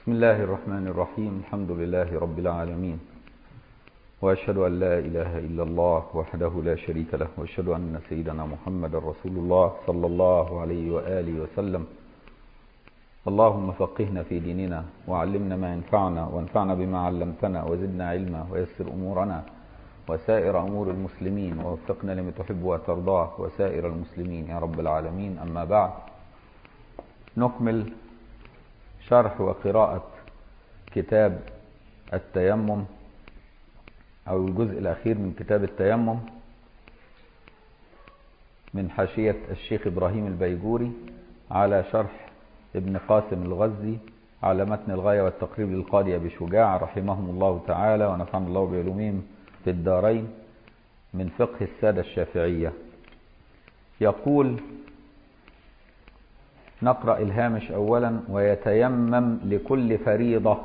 بسم الله الرحمن الرحيم الحمد لله رب العالمين وأشهد أن لا إله إلا الله وحده لا شريك له وأشهد أن سيدنا محمد رسول الله صلى الله عليه وآله وسلم اللهم فقهنا في ديننا وعلمنا ما ينفعنا وانفعنا بما علمتنا وزدنا علما ويسر أمورنا وسائر أمور المسلمين ووفقنا لما تحب وترضاه وسائر المسلمين يا رب العالمين أما بعد نكمل شرح وقراءة كتاب التيمم أو الجزء الأخير من كتاب التيمم من حاشية الشيخ إبراهيم البيجوري على شرح ابن قاسم الغزي على متن الغاية والتقريب للقاضي أبي شجاع رحمهم الله تعالى ونفعنا الله بعلومهم في الدارين من فقه السادة الشافعية يقول نقرأ الهامش أولا ويتيمم لكل فريضة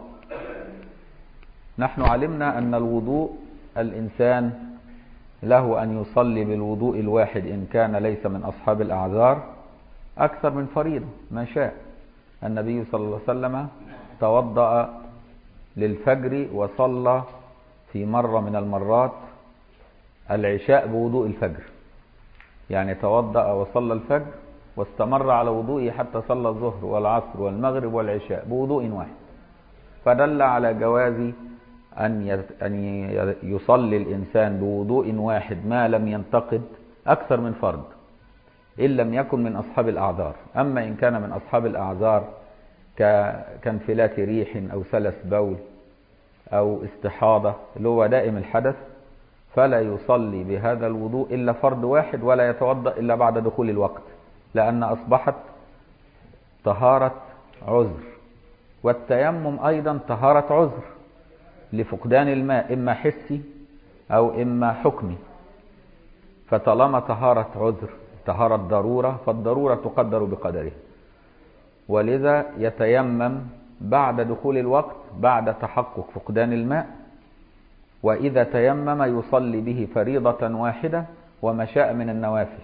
نحن علمنا أن الوضوء الإنسان له أن يصلي بالوضوء الواحد إن كان ليس من أصحاب الأعذار أكثر من فريضة ما شاء النبي صلى الله عليه وسلم توضأ للفجر وصلى في مرة من المرات العشاء بوضوء الفجر يعني توضأ وصلى الفجر واستمر على وضوئه حتى صلى الظهر والعصر والمغرب والعشاء بوضوء واحد فدل على جواز أن أن يصلي الإنسان بوضوء واحد ما لم ينتقد أكثر من فرض إن لم يكن من أصحاب الأعذار أما إن كان من أصحاب الأعذار كانفلات ريح أو سلس بول أو استحاضة اللي هو دائم الحدث فلا يصلي بهذا الوضوء إلا فرض واحد ولا يتوضأ إلا بعد دخول الوقت لأن أصبحت طهارة عذر والتيمم أيضا طهارة عذر لفقدان الماء إما حسي أو إما حكمي فطالما طهارة عذر طهارة ضرورة فالضرورة تقدر بقدرها ولذا يتيمم بعد دخول الوقت بعد تحقق فقدان الماء وإذا تيمم يصلي به فريضة واحدة وما شاء من النوافل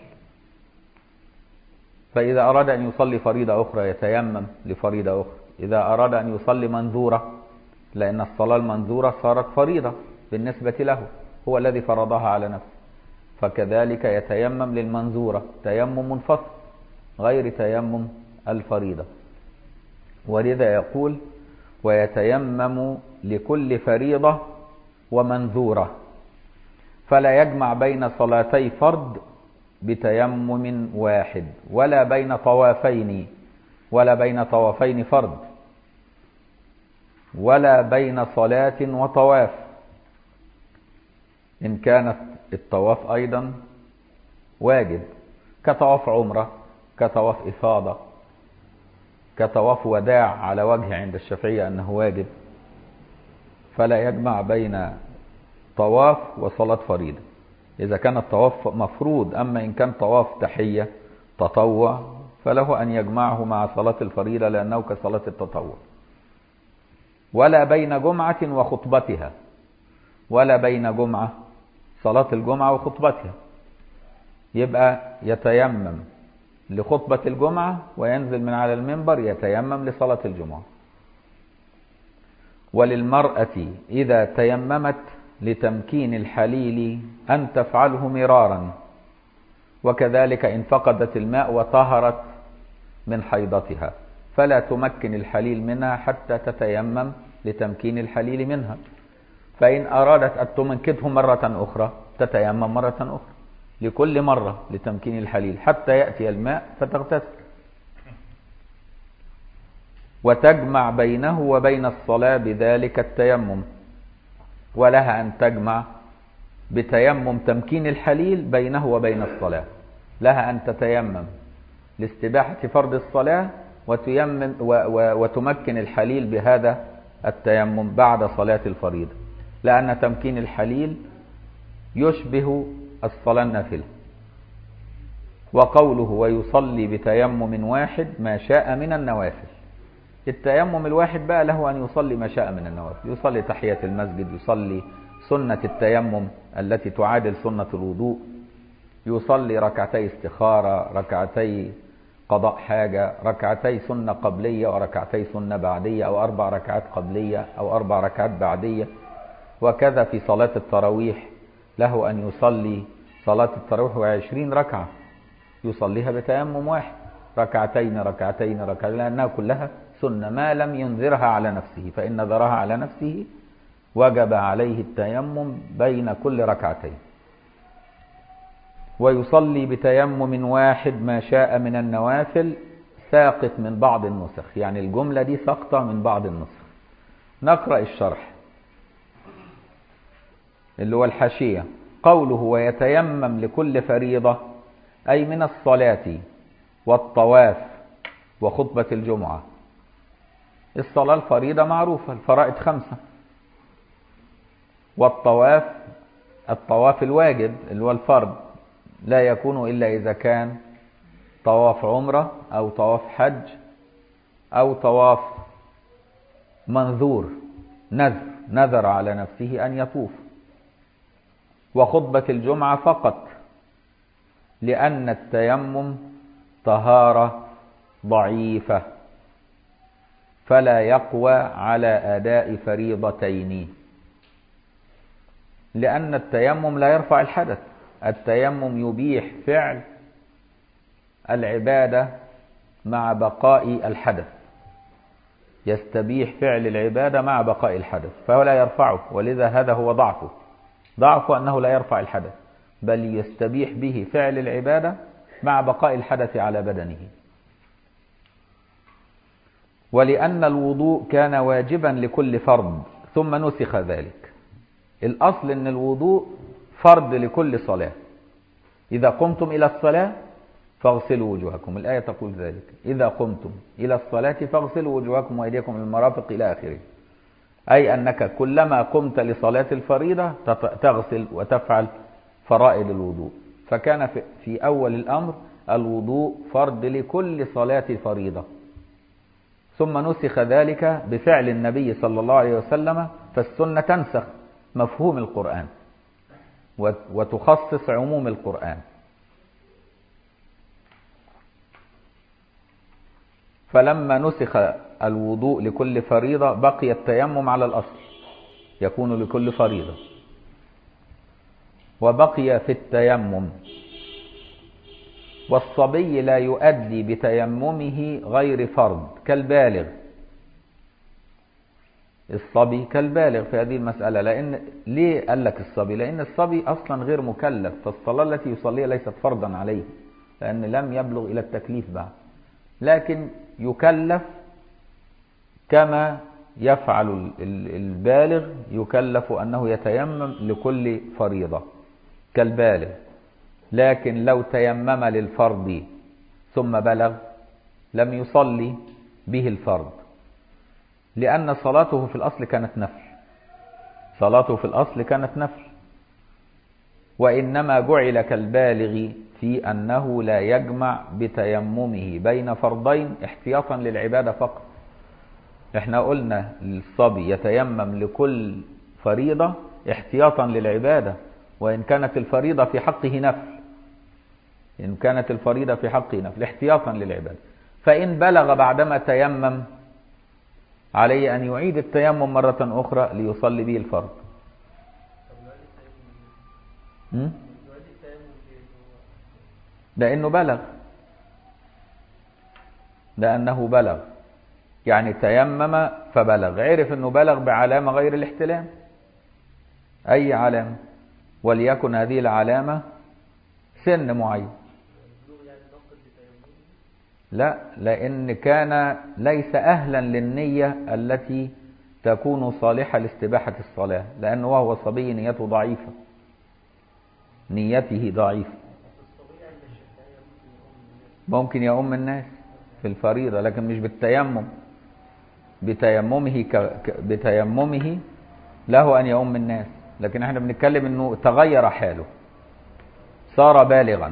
فإذا أراد أن يصلي فريضة أخرى يتيمم لفريضة أخرى إذا أراد أن يصلي منذورة لأن الصلاة المنذورة صارت فريضة بالنسبة له هو الذي فرضها على نفسه فكذلك يتيمم للمنذورة تيمم منفصل غير تيمم الفريضة ولذا يقول ويتيمم لكل فريضة ومنذورة فلا يجمع بين صلاتي فرض بتيمم واحد ولا بين طوافين ولا بين طوافين فرض ولا بين صلاة وطواف إن كانت الطواف أيضا واجب كطواف عمرة كطواف إفاضة كطواف وداع على وجه عند الشافعية أنه واجب فلا يجمع بين طواف وصلاة فريضة إذا كان الطواف مفروض أما إن كان طواف تحية تطوع فله أن يجمعه مع صلاة الفريضة لأنه كصلاة التطوع ولا بين جمعة وخطبتها ولا بين جمعة صلاة الجمعة وخطبتها يبقى يتيمم لخطبة الجمعة وينزل من على المنبر يتيمم لصلاة الجمعة وللمرأة إذا تيممت لتمكين الحليل أن تفعله مرارا وكذلك إن فقدت الماء وطهرت من حيضتها فلا تمكن الحليل منها حتى تتيمم لتمكين الحليل منها فإن أرادت أن تمكنه مرة أخرى تتيمم مرة أخرى لكل مرة لتمكين الحليل حتى يأتي الماء فتغتسل وتجمع بينه وبين الصلاة بذلك التيمم ولها أن تجمع بتيمم تمكين الحليل بينه وبين الصلاة لها أن تتيمم لاستباحة فرض الصلاة وتيمم وتمكن الحليل بهذا التيمم بعد صلاة الفريضة لأن تمكين الحليل يشبه الصلاة النافلة وقوله ويصلي بتيمم واحد ما شاء من النوافل التيمم الواحد بقى له أن يصلي ما شاء من النوافل يصلي تحية المسجد يصلي سنة التيمم التي تعادل سنة الوضوء يصلي ركعتي استخارة ركعتي قضاء حاجة ركعتي سنة قبلية وركعتي سنة بعدية أو أربع ركعات قبلية أو أربع ركعات بعدية وكذا في صلاة التراويح له أن يصلي صلاة التراويح وعشرين ركعة يصليها بتيمم واحد ركعتين ركعتين ركعتين لأنها كلها سنة ما لم ينذرها على نفسه فإن نذرها على نفسه وجب عليه التيمم بين كل ركعتين ويصلي بتيمم واحد ما شاء من النوافل ساقط من بعض النسخ يعني الجملة دي ساقطة من بعض النسخ نقرأ الشرح اللي هو الحاشية قوله ويتيمم لكل فريضة أي من الصلاة والطواف وخطبة الجمعة الصلاة الفريضة معروفة الفرائض خمسة والطواف الطواف الواجب اللي هو الفرض لا يكون إلا إذا كان طواف عمرة أو طواف حج أو طواف منذور نذر نذر على نفسه أن يطوف وخطبة الجمعة فقط لأن التيمم طهارة ضعيفة فلا يقوى على أداء فريضتين لأن التيمم لا يرفع الحدث التيمم يبيح فعل العبادة مع بقاء الحدث يستبيح فعل العبادة مع بقاء الحدث فهو لا يرفعه ولذا هذا هو ضعفه ضعفه أنه لا يرفع الحدث بل يستبيح به فعل العبادة مع بقاء الحدث على بدنه ولأن الوضوء كان واجبا لكل فرض ثم نسخ ذلك الأصل أن الوضوء فرض لكل صلاة إذا قمتم إلى الصلاة فاغسلوا وجوهكم الآية تقول ذلك إذا قمتم إلى الصلاة فاغسلوا وجوهكم وأيديكم المرافق إلى آخره أي أنك كلما قمت لصلاة الفريضة تغسل وتفعل فرائض الوضوء فكان في أول الأمر الوضوء فرض لكل صلاة فريضة ثم نسخ ذلك بفعل النبي صلى الله عليه وسلم فالسنة تنسخ مفهوم القرآن وتخصص عموم القرآن فلما نسخ الوضوء لكل فريضة بقي التيمم على الأصل يكون لكل فريضة وبقي في التيمم والصبي لا يؤدي بتيممه غير فرض كالبالغ الصبي كالبالغ في هذه المسألة لأن ليه قال لك الصبي لأن الصبي أصلا غير مكلف فالصلاة التي يصليها ليست فرضا عليه لأن لم يبلغ إلى التكليف بعد لكن يكلف كما يفعل البالغ يكلف أنه يتيمم لكل فريضة كالبالغ لكن لو تيمم للفرض ثم بلغ لم يصلي به الفرض لأن صلاته في الأصل كانت نفل صلاته في الأصل كانت نفل وإنما جعل كالبالغ في أنه لا يجمع بتيممه بين فرضين احتياطا للعبادة فقط احنا قلنا الصبي يتيمم لكل فريضة احتياطا للعبادة وإن كانت الفريضة في حقه نفل إن كانت الفريضة في حقه نفل احتياطا للعبادة فإن بلغ بعدما تيمم عليه أن يعيد التيمم مرة أخرى ليصلي به الفرض لأنه بلغ لأنه بلغ يعني تيمم فبلغ عرف أنه بلغ بعلامة غير الاحتلام أي علامة وليكن هذه العلامة سن معين لا لأن كان ليس أهلا للنية التي تكون صالحة لاستباحة الصلاة لأنه وهو صبي نيته ضعيفة نيته ضعيفة ممكن يؤم الناس في الفريضة لكن مش بالتيمم بتيممه ك... بتيممه له أن يؤم الناس لكن احنا بنتكلم انه تغير حاله صار بالغا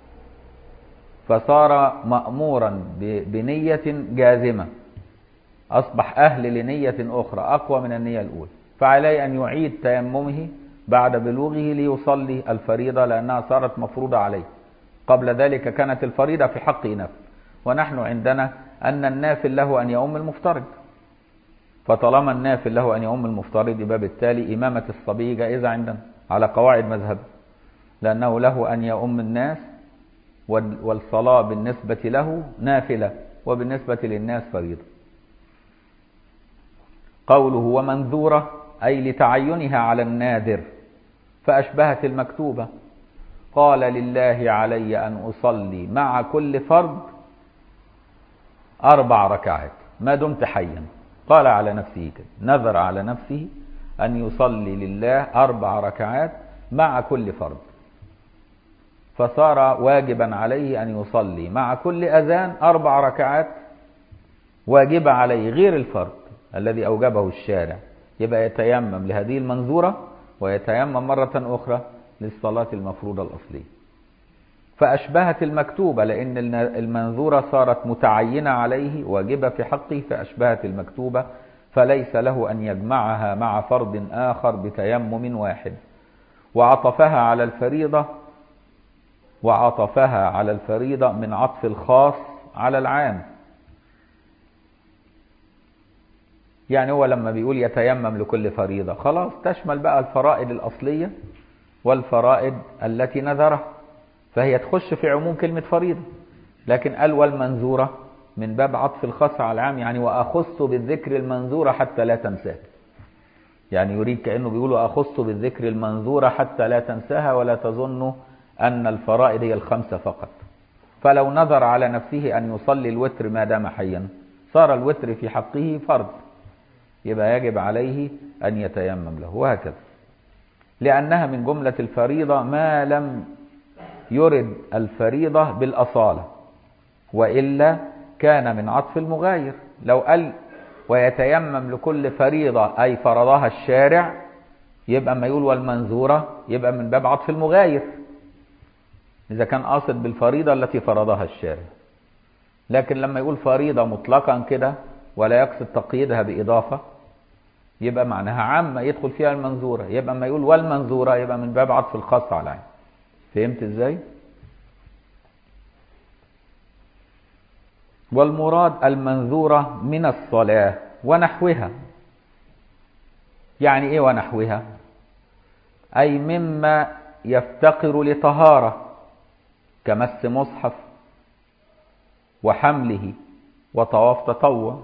فصار مأمورا بنية جازمة أصبح أهل لنية أخرى أقوى من النية الأولى فعليه أن يعيد تيممه بعد بلوغه ليصلي الفريضة لأنها صارت مفروضة عليه قبل ذلك كانت الفريضة في حقه نفل ونحن عندنا أن النافل له أن يؤم المفترض فطالما النافل له أن يؤم المفترض يبقى بالتالي إمامة الصبي جائزة عندنا على قواعد مذهب لأنه له أن يؤم الناس والصلاة بالنسبة له نافلة وبالنسبة للناس فريضة قوله ومنذورة أي لتعينها على النادر فأشبهت المكتوبة قال لله علي أن أصلي مع كل فرض أربع ركعات ما دمت حيا قال على نفسه كده نذر على نفسه أن يصلي لله أربع ركعات مع كل فرض فصار واجبا عليه أن يصلي مع كل أذان أربع ركعات واجبة عليه غير الفرض الذي أوجبه الشارع يبقى يتيمم لهذه المنظورة ويتيمم مرة أخرى للصلاة المفروضة الأصلية فأشبهت المكتوبة لأن المنظورة صارت متعينة عليه واجبة في حقه فأشبهت المكتوبة فليس له أن يجمعها مع فرض آخر بتيمم واحد وعطفها على الفريضة وعطفها على الفريضة من عطف الخاص على العام يعني هو لما بيقول يتيمم لكل فريضة خلاص تشمل بقى الفرائض الأصلية والفرائض التي نذرها فهي تخش في عموم كلمة فريضة لكن قال والمنذورة من باب عطف الخاص على العام يعني وأخص بالذكر المنذورة حتى لا تنساه يعني يريد كأنه بيقول أخص بالذكر المنذورة حتى لا تنساها ولا تظن أن الفرائض هي الخمسة فقط فلو نذر على نفسه أن يصلي الوتر ما دام حيا صار الوتر في حقه فرض يبقى يجب عليه أن يتيمم له وهكذا لأنها من جملة الفريضة ما لم يرد الفريضة بالأصالة وإلا كان من عطف المغاير لو قال ويتيمم لكل فريضة أي فرضها الشارع يبقى ما يقول والمنذورة يبقى من باب عطف المغاير إذا كان قاصد بالفريضة التي فرضها الشارع لكن لما يقول فريضة مطلقا كده ولا يقصد تقييدها بإضافة يبقى معناها عامة يدخل فيها المنظورة يبقى ما يقول والمنظورة يبقى من باب عطف الخاص على العين فهمت ازاي والمراد المنذورة من الصلاة ونحوها يعني ايه ونحوها اي مما يفتقر لطهارة كمس مصحف وحمله وطواف تطوع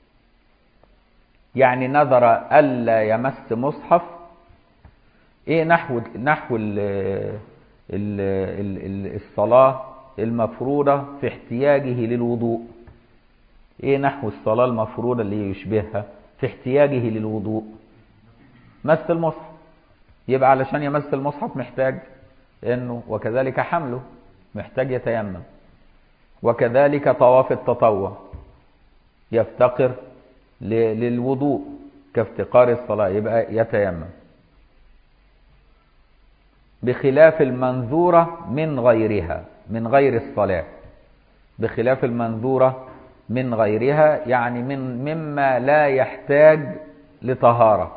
يعني نذر ألا يمس مصحف ايه نحو نحو ال ال ال الصلاة المفروضة في احتياجه للوضوء ايه نحو الصلاة المفروضة اللي يشبهها في احتياجه للوضوء مس المصحف يبقى علشان يمس المصحف محتاج انه وكذلك حمله محتاج يتيمم وكذلك طواف التطوع يفتقر للوضوء كافتقار الصلاة يبقى يتيمم بخلاف المنذورة من غيرها من غير الصلاة بخلاف المنذورة من غيرها يعني من مما لا يحتاج لطهارة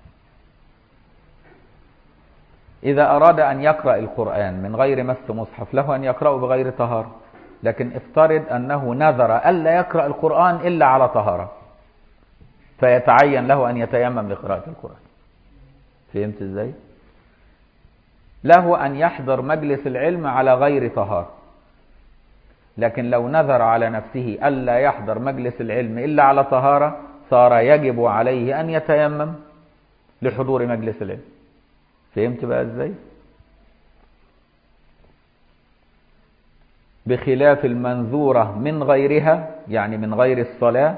إذا أراد أن يقرأ القرآن من غير مس مصحف له أن يقرأه بغير طهارة لكن افترض أنه نذر ألا يقرأ القرآن إلا على طهارة فيتعين له أن يتيمم لقراءة القرآن فهمت إزاي؟ له أن يحضر مجلس العلم على غير طهارة لكن لو نذر على نفسه ألا يحضر مجلس العلم إلا على طهارة صار يجب عليه أن يتيمم لحضور مجلس العلم فهمت بقى ازاي بخلاف المنذورة من غيرها يعني من غير الصلاة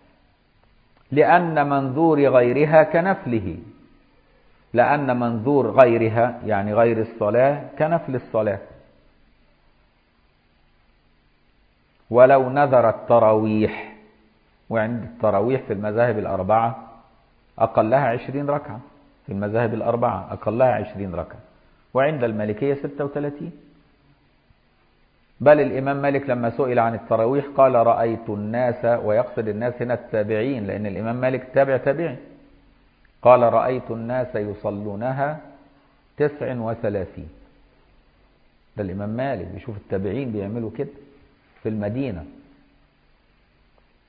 لأن منذور غيرها كنفله لأن منذور غيرها يعني غير الصلاة كنفل الصلاة ولو نذر التراويح وعند التراويح في المذاهب الأربعة أقلها عشرين ركعة في المذاهب الأربعة أقلها عشرين ركعة وعند المالكية ستة وثلاثين بل الإمام مالك لما سئل عن التراويح قال رأيت الناس ويقصد الناس هنا التابعين لأن الإمام مالك تابع تابعي قال رأيت الناس يصلونها تسع وثلاثين ده الإمام مالك بيشوف التابعين بيعملوا كده في المدينة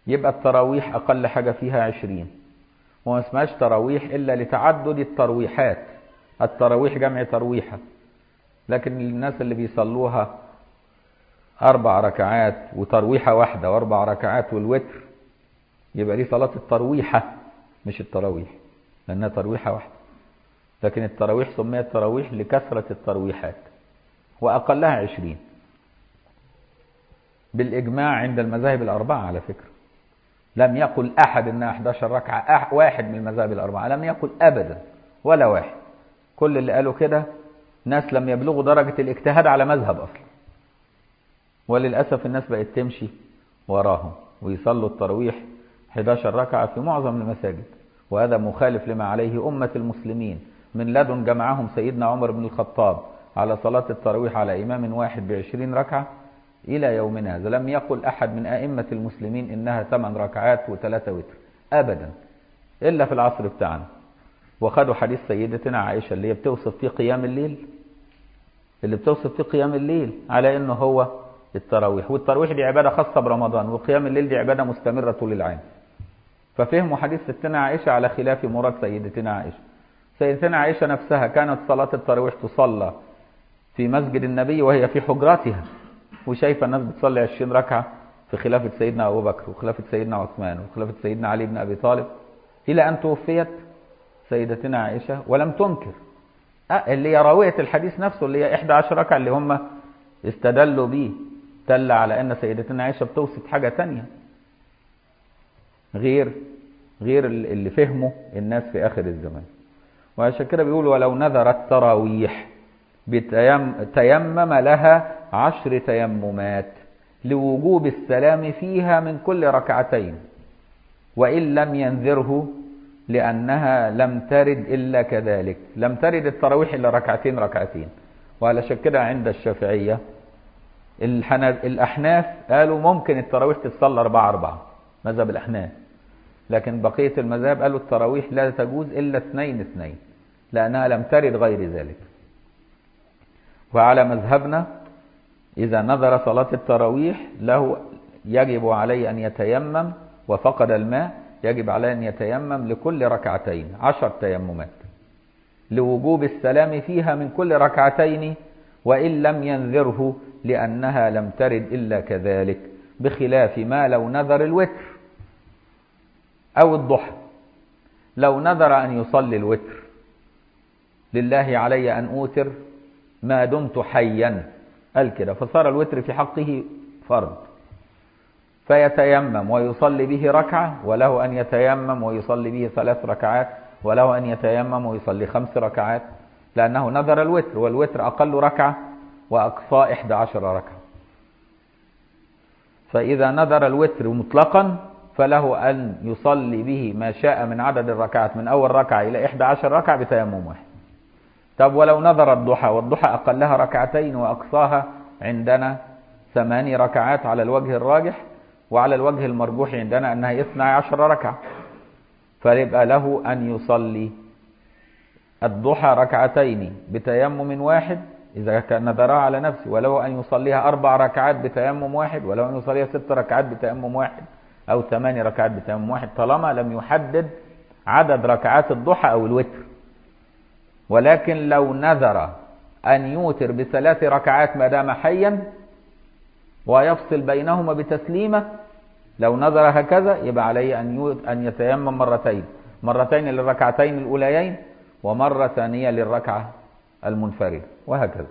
يبقى التراويح أقل حاجة فيها عشرين وما اسمهاش تراويح إلا لتعدد الترويحات التراويح جمع ترويحة لكن الناس اللي بيصلوها أربع ركعات وترويحة واحدة وأربع ركعات والوتر يبقى دي صلاة الترويحة مش التراويح لأنها ترويحة واحدة لكن التراويح سميت تراويح لكثرة الترويحات وأقلها عشرين بالإجماع عند المذاهب الأربعة على فكرة لم يقل أحد إنها 11 ركعة أح واحد من المذاهب الأربعة لم يقل أبدا ولا واحد كل اللي قالوا كده ناس لم يبلغوا درجة الاجتهاد على مذهب أصلا وللأسف الناس بقت تمشي وراهم ويصلوا التراويح 11 ركعة في معظم المساجد وهذا مخالف لما عليه أمة المسلمين من لدن جمعهم سيدنا عمر بن الخطاب على صلاة التراويح على إمام واحد بعشرين ركعة إلى يومنا هذا لم يقل أحد من أئمة المسلمين إنها ثمان ركعات وثلاثة وتر أبدا إلا في العصر بتاعنا وخدوا حديث سيدتنا عائشة اللي هي بتوصف فيه قيام الليل اللي بتوصف فيه قيام الليل على إنه هو التراويح والتراويح دي عبادة خاصة برمضان وقيام الليل دي عبادة مستمرة طول العام ففهموا حديث ستنا عائشة على خلاف مراد سيدتنا عائشة سيدتنا عائشة نفسها كانت صلاة التراويح تصلى في مسجد النبي وهي في حجراتها وشايفة الناس بتصلي 20 ركعة في خلافة سيدنا أبو بكر وخلافة سيدنا عثمان وخلافة سيدنا علي بن أبي طالب إلى أن توفيت سيدتنا عائشة ولم تنكر أه اللي هي راوية الحديث نفسه اللي هي 11 ركعة اللي هم استدلوا بيه دل على أن سيدتنا عائشة بتوصف حاجة تانية غير غير اللي فهمه الناس في آخر الزمان وعشان كده بيقول ولو نذر التراويح تيمم لها عشر تيممات لوجوب السلام فيها من كل ركعتين وإن لم ينذره لأنها لم ترد إلا كذلك لم ترد التراويح إلا ركعتين ركعتين وعلى كده عند الشافعية الأحناف قالوا ممكن التراويح تتصلى أربعة أربعة مذهب الأحناف لكن بقية المذاهب قالوا التراويح لا تجوز إلا اثنين اثنين لأنها لم ترد غير ذلك وعلى مذهبنا إذا نظر صلاة التراويح له يجب عليه أن يتيمم وفقد الماء يجب عليه أن يتيمم لكل ركعتين عشر تيممات لوجوب السلام فيها من كل ركعتين وإن لم ينذره لأنها لم ترد إلا كذلك بخلاف ما لو نذر الوتر أو الضحى لو نذر أن يصلي الوتر لله علي أن أوتر ما دمت حيا قال كده فصار الوتر في حقه فرض فيتيمم ويصلي به ركعة وله أن يتيمم ويصلي به ثلاث ركعات وله أن يتيمم ويصلي خمس ركعات لأنه نذر الوتر والوتر أقل ركعة وأقصى إحدى عشر ركعة فإذا نذر الوتر مطلقا فله أن يصلي به ما شاء من عدد الركعات من أول ركعة إلى إحدى عشر ركعة بتيمم واحد طب ولو نظر الضحى والضحى أقلها ركعتين وأقصاها عندنا ثماني ركعات على الوجه الراجح وعلى الوجه المرجوح عندنا أنها اثنى عشر ركعة فيبقى له أن يصلي الضحى ركعتين بتيمم واحد إذا كان نذرها على نفسه وله أن يصليها أربع ركعات بتيمم واحد ولو أن يصليها ست ركعات بتيمم واحد أو ثماني ركعات بتيمم واحد طالما لم يحدد عدد ركعات الضحى أو الوتر ولكن لو نذر أن يوتر بثلاث ركعات ما دام حيا ويفصل بينهما بتسليمة لو نذر هكذا يبقى عليه أن أن يتيمم مرتين مرتين للركعتين الأوليين ومرة ثانية للركعة المنفردة وهكذا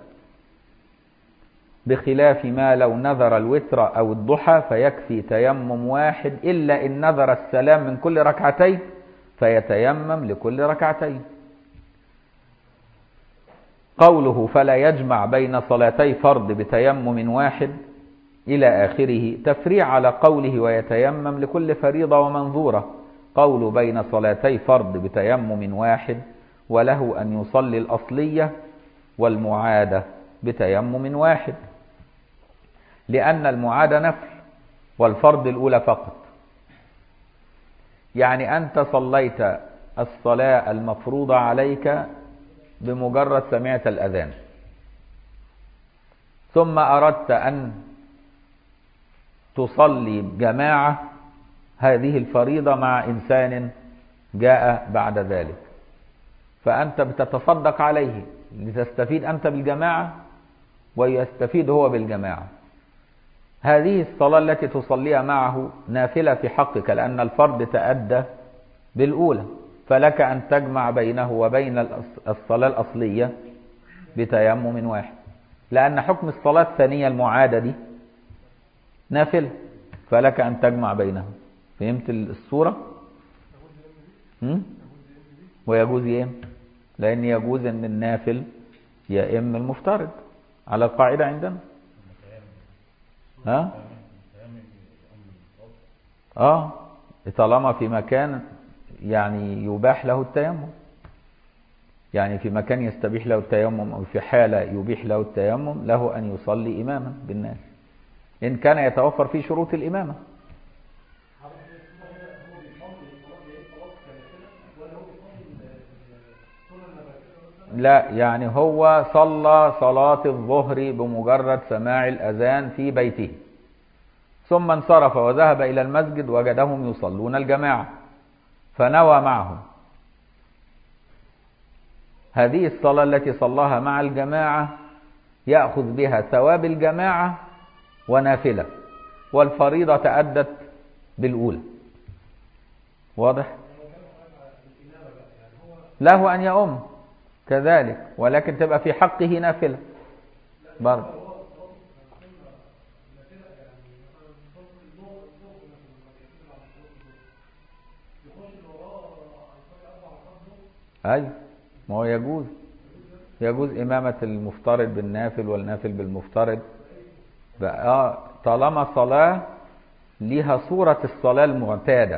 بخلاف ما لو نذر الوتر أو الضحى فيكفي تيمم واحد إلا إن نذر السلام من كل ركعتين فيتيمم لكل ركعتين قوله فلا يجمع بين صلاتي فرض بتيمم واحد إلى آخره تفريع على قوله ويتيمم لكل فريضة ومنظورة قول بين صلاتي فرض بتيمم واحد وله أن يصلي الأصلية والمعادة بتيمم واحد لأن المعادة نفل والفرض الأولى فقط يعني أنت صليت الصلاة المفروضة عليك بمجرد سمعت الأذان ثم أردت أن تصلي جماعة هذه الفريضة مع إنسان جاء بعد ذلك فأنت بتتصدق عليه لتستفيد أنت بالجماعة ويستفيد هو بالجماعة هذه الصلاة التي تصليها معه نافلة في حقك لأن الفرض تأدى بالأولى فلك أن تجمع بينه وبين الصلاة الأصلية بتيمم واحد لأن حكم الصلاة الثانية المعادة دي نافلة فلك أن تجمع بينهم فهمت الصورة م? ويجوز يم لأن يجوز أن النافل يئم المفترض على القاعدة عندنا ها اه طالما في مكان يعني يباح له التيمم يعني في مكان يستبيح له التيمم أو في حالة يبيح له التيمم له أن يصلي إماما بالناس إن كان يتوفر فيه شروط الإمامة لا يعني هو صلى صلاة الظهر بمجرد سماع الأذان في بيته ثم انصرف وذهب إلى المسجد وجدهم يصلون الجماعة فنوى معهم هذه الصلاة التي صلاها مع الجماعة يأخذ بها ثواب الجماعة ونافلة والفريضة تأدت بالأولى واضح له أن يؤم كذلك ولكن تبقى في حقه نافلة برضه أيوة ما هو يجوز يجوز إمامة المفترض بالنافل والنافل بالمفترض بقى طالما صلاة ليها صورة الصلاة المعتادة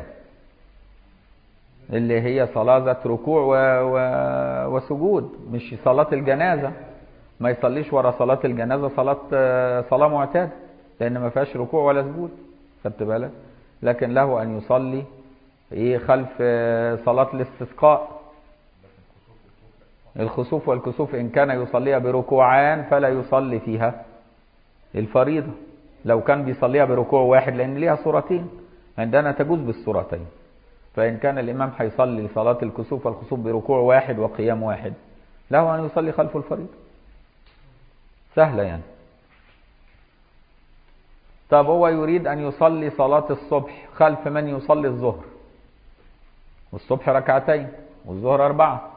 اللي هي صلاة ذات ركوع و... و... وسجود مش صلاة الجنازة ما يصليش ورا صلاة الجنازة صلاة صلاة معتادة لأن ما فيهاش ركوع ولا سجود خدت بالك لكن له أن يصلي إيه خلف صلاة الاستسقاء الخسوف والكسوف إن كان يصليها بركوعان فلا يصلي فيها الفريضة لو كان بيصليها بركوع واحد لأن ليها صورتين عندنا تجوز بالصورتين فإن كان الإمام هيصلي صلاة الكسوف والخسوف بركوع واحد وقيام واحد له أن يصلي خلف الفريضة سهلة يعني طب هو يريد أن يصلي صلاة الصبح خلف من يصلي الظهر والصبح ركعتين والظهر أربعة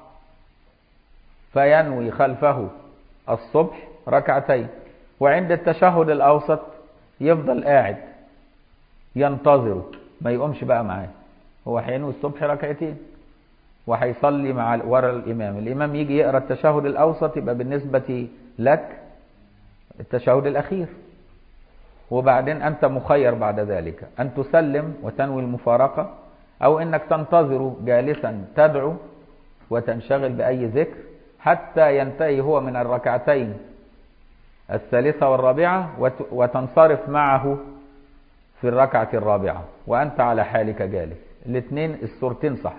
فينوي خلفه الصبح ركعتين وعند التشهد الأوسط يفضل قاعد ينتظره ما يقومش بقى معاه هو هينوي الصبح ركعتين وهيصلي مع ورا الإمام الإمام يجي يقرأ التشهد الأوسط يبقى بالنسبة لك التشهد الأخير وبعدين أنت مخير بعد ذلك أن تسلم وتنوي المفارقة أو أنك تنتظر جالسا تدعو وتنشغل بأي ذكر حتى ينتهي هو من الركعتين الثالثة والرابعة وتنصرف معه في الركعة الرابعة وأنت على حالك جالس الاثنين الصورتين صح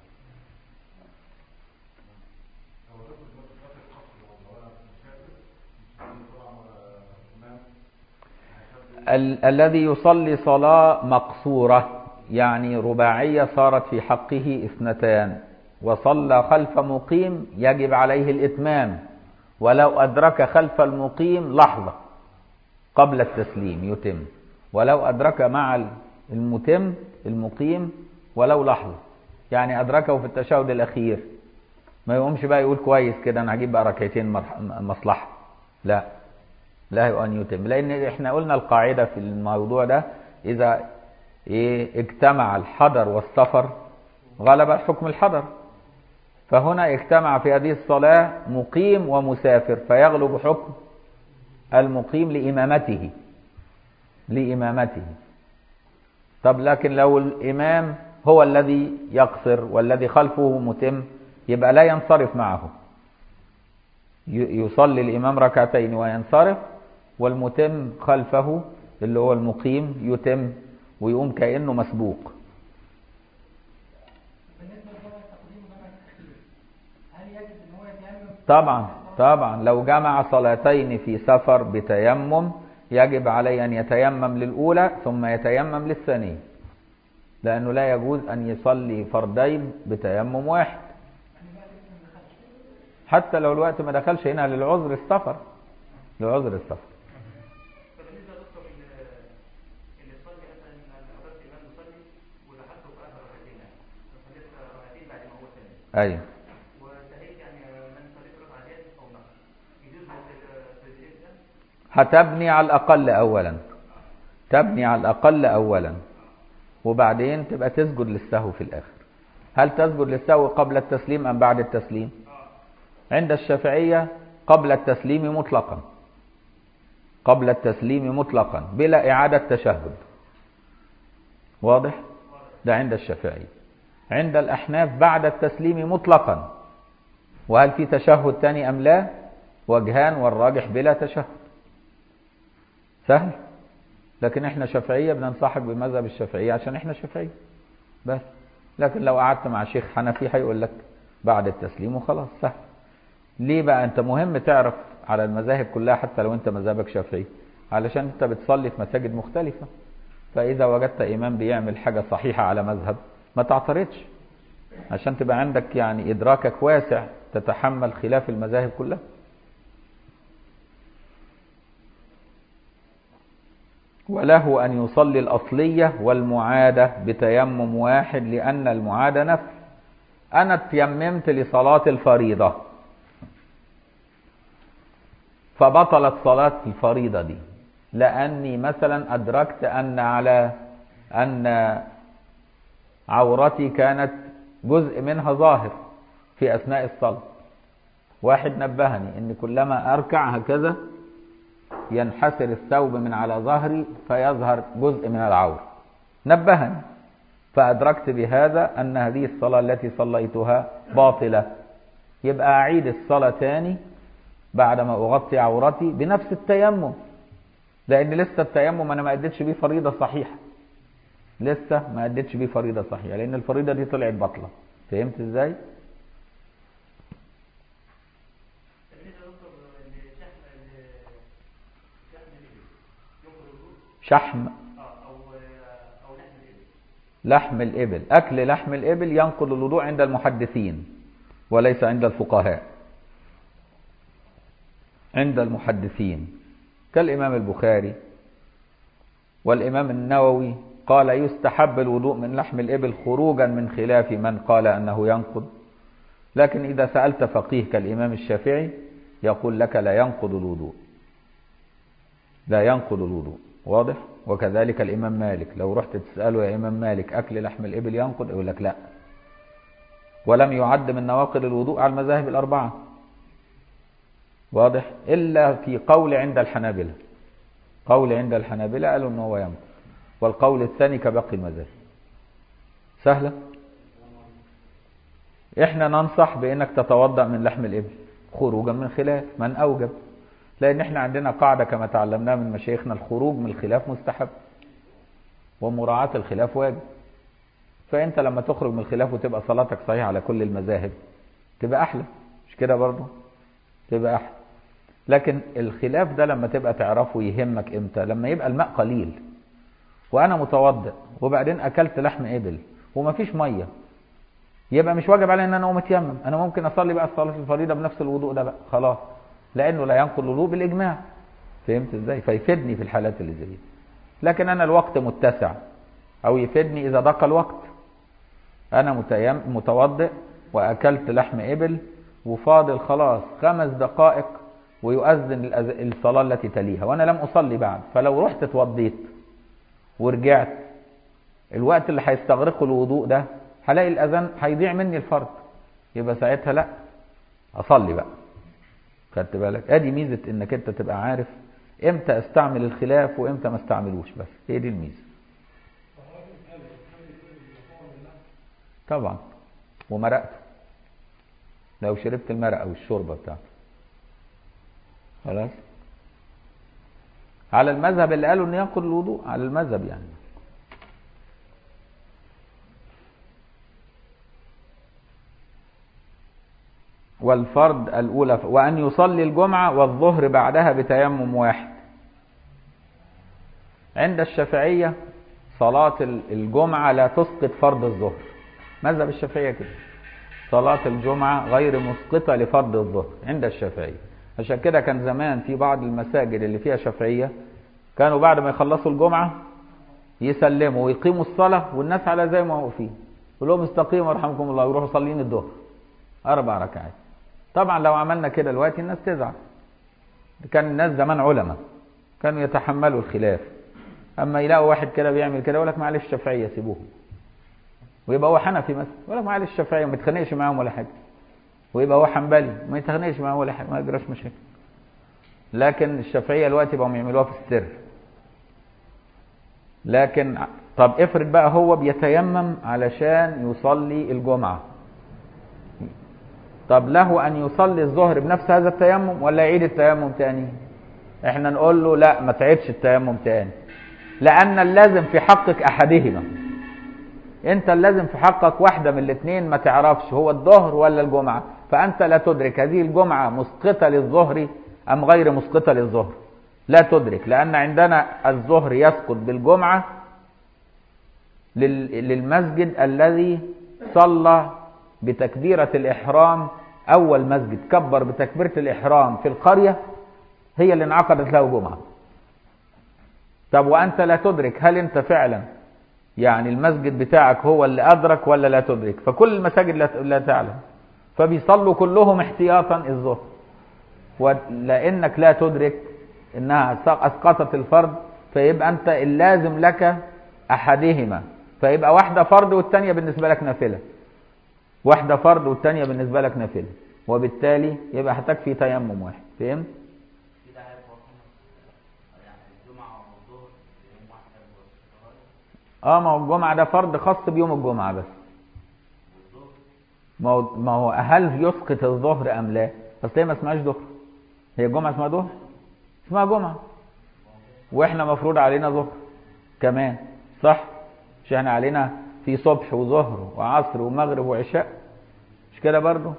ال الذي يصلي صلاة مقصورة يعني رباعية صارت في حقه اثنتان وصلى خلف مقيم يجب عليه الإتمام ولو أدرك خلف المقيم لحظة قبل التسليم يتم ولو أدرك مع المتم المقيم ولو لحظة يعني أدركه في التشهد الأخير ما يقومش بقى يقول كويس كده أنا هجيب بقى ركعتين مصلحة لا لا أن يتم لأن احنا قلنا القاعدة في الموضوع ده إذا إيه اجتمع الحضر والسفر غلب حكم الحضر فهنا اجتمع في هذه الصلاة مقيم ومسافر فيغلب حكم المقيم لإمامته لإمامته طب لكن لو الإمام هو الذي يقصر والذي خلفه متم يبقى لا ينصرف معه يصلي الإمام ركعتين وينصرف والمتم خلفه اللي هو المقيم يتم ويقوم كأنه مسبوق طبعا طبعا لو جمع صلاتين في سفر بتيمم يجب عليه أن يتيمم للأولى ثم يتيمم للثانية لأنه لا يجوز أن يصلي فردين بتيمم واحد حتى لو الوقت ما دخلش هنا للعذر السفر لعذر السفر فبالنسبه لدكتور اللي اللي صلي مثلا انا قدرت الامام يصلي ودخلت في اخر ركعتين يعني صليت ركعتين بعد ما هو سلم أيوه وانتهيت يعني من صليت ركعتين او نقص يجوز التجديد ده هتبني على الأقل أولا تبني على الأقل أولا وبعدين تبقى تسجد للسهو في الآخر هل تسجد للسهو قبل التسليم أم بعد التسليم عند الشافعية قبل التسليم مطلقا قبل التسليم مطلقا بلا إعادة تشهد واضح ده عند الشافعية عند الأحناف بعد التسليم مطلقا وهل في تشهد تاني أم لا وجهان والراجح بلا تشهد سهل لكن احنا شافعية بننصحك بمذهب الشافعية عشان احنا شافعية بس لكن لو قعدت مع شيخ حنفي هيقول لك بعد التسليم وخلاص سهل ليه بقى انت مهم تعرف على المذاهب كلها حتى لو انت مذهبك شافعي علشان انت بتصلي في مساجد مختلفة فاذا وجدت امام بيعمل حاجة صحيحة على مذهب ما تعترضش عشان تبقى عندك يعني ادراكك واسع تتحمل خلاف المذاهب كلها وله أن يصلي الأصلية والمعادة بتيمم واحد لأن المعادة نفل أنا تيممت لصلاة الفريضة فبطلت صلاة الفريضة دي لأني مثلا أدركت أن على أن عورتي كانت جزء منها ظاهر في أثناء الصلاة واحد نبهني أن كلما أركع هكذا ينحسر الثوب من على ظهري فيظهر جزء من العورة نبهني فأدركت بهذا أن هذه الصلاة التي صليتها باطلة يبقى أعيد الصلاة تاني بعدما أغطي عورتي بنفس التيمم لأن لسه التيمم أنا ما أديتش بيه فريضة صحيحة لسه ما أديتش بيه فريضة صحيحة لأن الفريضة دي طلعت باطلة فهمت إزاي؟ بالنسبه لدكتور لشحم شحم الابل ينقل الوضوء شحم اه او او لحم لحم الابل الإبل أكل لحم الإبل ينقض الوضوء عند المحدثين وليس عند الفقهاء عند المحدثين كالإمام البخاري والإمام النووي قال يستحب الوضوء من لحم الإبل خروجا من خلاف من قال أنه ينقض لكن إذا سألت فقيه كالإمام الشافعي يقول لك لا ينقض الوضوء لا ينقض الوضوء واضح وكذلك الإمام مالك لو رحت تسأله يا إمام مالك أكل لحم الإبل ينقض يقول لك لا ولم يعد من نواقض الوضوء على المذاهب الأربعة واضح إلا في قول عند الحنابلة قول عند الحنابلة قالوا أنه هو ينقض والقول الثاني كباقي المذاهب سهلة احنا ننصح بانك تتوضا من لحم الابل خروجا من خلاف من اوجب لان احنا عندنا قاعده كما تعلمناها من مشايخنا الخروج من الخلاف مستحب ومراعاه الخلاف واجب فانت لما تخرج من الخلاف وتبقى صلاتك صحيحه على كل المذاهب تبقى احلى مش كده برضه تبقى احلى لكن الخلاف ده لما تبقى تعرفه يهمك امتى لما يبقى الماء قليل وانا متوضئ وبعدين اكلت لحم ابل ومفيش ميه يبقى مش واجب علي ان انا اقوم اتيمم انا ممكن اصلي بقى الصلاه الفريضه بنفس الوضوء ده بقى خلاص لانه لا ينقض الوضوء بالاجماع فهمت ازاي فيفيدني في الحالات اللي زي دي لكن انا الوقت متسع او يفيدني اذا ضاق الوقت انا متيم متوضئ واكلت لحم ابل وفاضل خلاص خمس دقائق ويؤذن الأذ- الصلاه التي تليها وانا لم اصلي بعد فلو رحت اتوضيت ورجعت الوقت اللي هيستغرقه الوضوء ده هلاقي الاذان هيضيع مني الفرض يبقى ساعتها لا اصلي بقى خدت بالك ادي ميزه انك انت تبقى عارف امتى استعمل الخلاف وامتى ما استعملوش بس هي دي الميزه طبعا ومرقته لو شربت المرقه او الشوربه بتاعته خلاص على المذهب اللي قالوا ان ينقض الوضوء على المذهب يعني والفرض الأولى وأن يصلي الجمعة والظهر بعدها بتيمم واحد عند الشافعية صلاة الجمعة لا تسقط فرض الظهر مذهب الشافعية كده صلاة الجمعة غير مسقطة لفرض الظهر عند الشافعية عشان كده كان زمان في بعض المساجد اللي فيها شافعية كانوا بعد ما يخلصوا الجمعة يسلموا ويقيموا الصلاة والناس على زي ما واقفين يقول لهم استقيموا رحمكم الله ويروحوا صلين الظهر أربع ركعات طبعا لو عملنا كده دلوقتي الناس تزعل كان الناس زمان علماء كانوا يتحملوا الخلاف اما يلاقوا واحد كده بيعمل كده يقول لك معلش الشافعيه سيبوه ويبقى هو حنفي مثلا يقول لك معلش الشافعيه ما يتخانقش معاهم ولا حاجه ويبقى هو حنبلي ما يتخانقش معاهم ولا حاجه ما يجراش مشاكل لكن الشافعيه دلوقتي بقوا يعملوها في السر لكن طب افرض بقى هو بيتيمم علشان يصلي الجمعه طب له ان يصلي الظهر بنفس هذا التيمم ولا يعيد التيمم تاني احنا نقول له لا ما تعيدش التيمم تاني لان اللازم في حقك احدهما انت اللازم في حقك واحده من الاثنين ما تعرفش هو الظهر ولا الجمعه فانت لا تدرك هذه الجمعه مسقطه للظهر ام غير مسقطه للظهر لا تدرك لان عندنا الظهر يسقط بالجمعه للمسجد الذي صلى بتكبيرة الإحرام أول مسجد كبر بتكبيرة الإحرام في القرية هي اللي انعقدت له جمعة طب وأنت لا تدرك هل أنت فعلا يعني المسجد بتاعك هو اللي أدرك ولا لا تدرك فكل المساجد لا تعلم فبيصلوا كلهم احتياطا الظهر ولأنك لا تدرك إنها أسقطت الفرض فيبقى أنت اللازم لك أحدهما فيبقى واحدة فرض والتانية بالنسبة لك نافلة واحدة فرض والتانية بالنسبة لك نافلة وبالتالي يبقى هتكفي تيمم واحد فهمت؟ كده هيبقى يعني الجمعة والظهر يوم واحد اه ما هو الجمعة ده فرض خاص بيوم الجمعة بس ما هو ما هو هل يسقط الظهر ام لا؟ اصل هي ما اسمهاش ظهر هي الجمعة اسمها ظهر؟ اسمها جمعة واحنا مفروض علينا ظهر كمان صح؟ مش احنا علينا في صبح وظهر وعصر ومغرب وعشاء مش كده برضو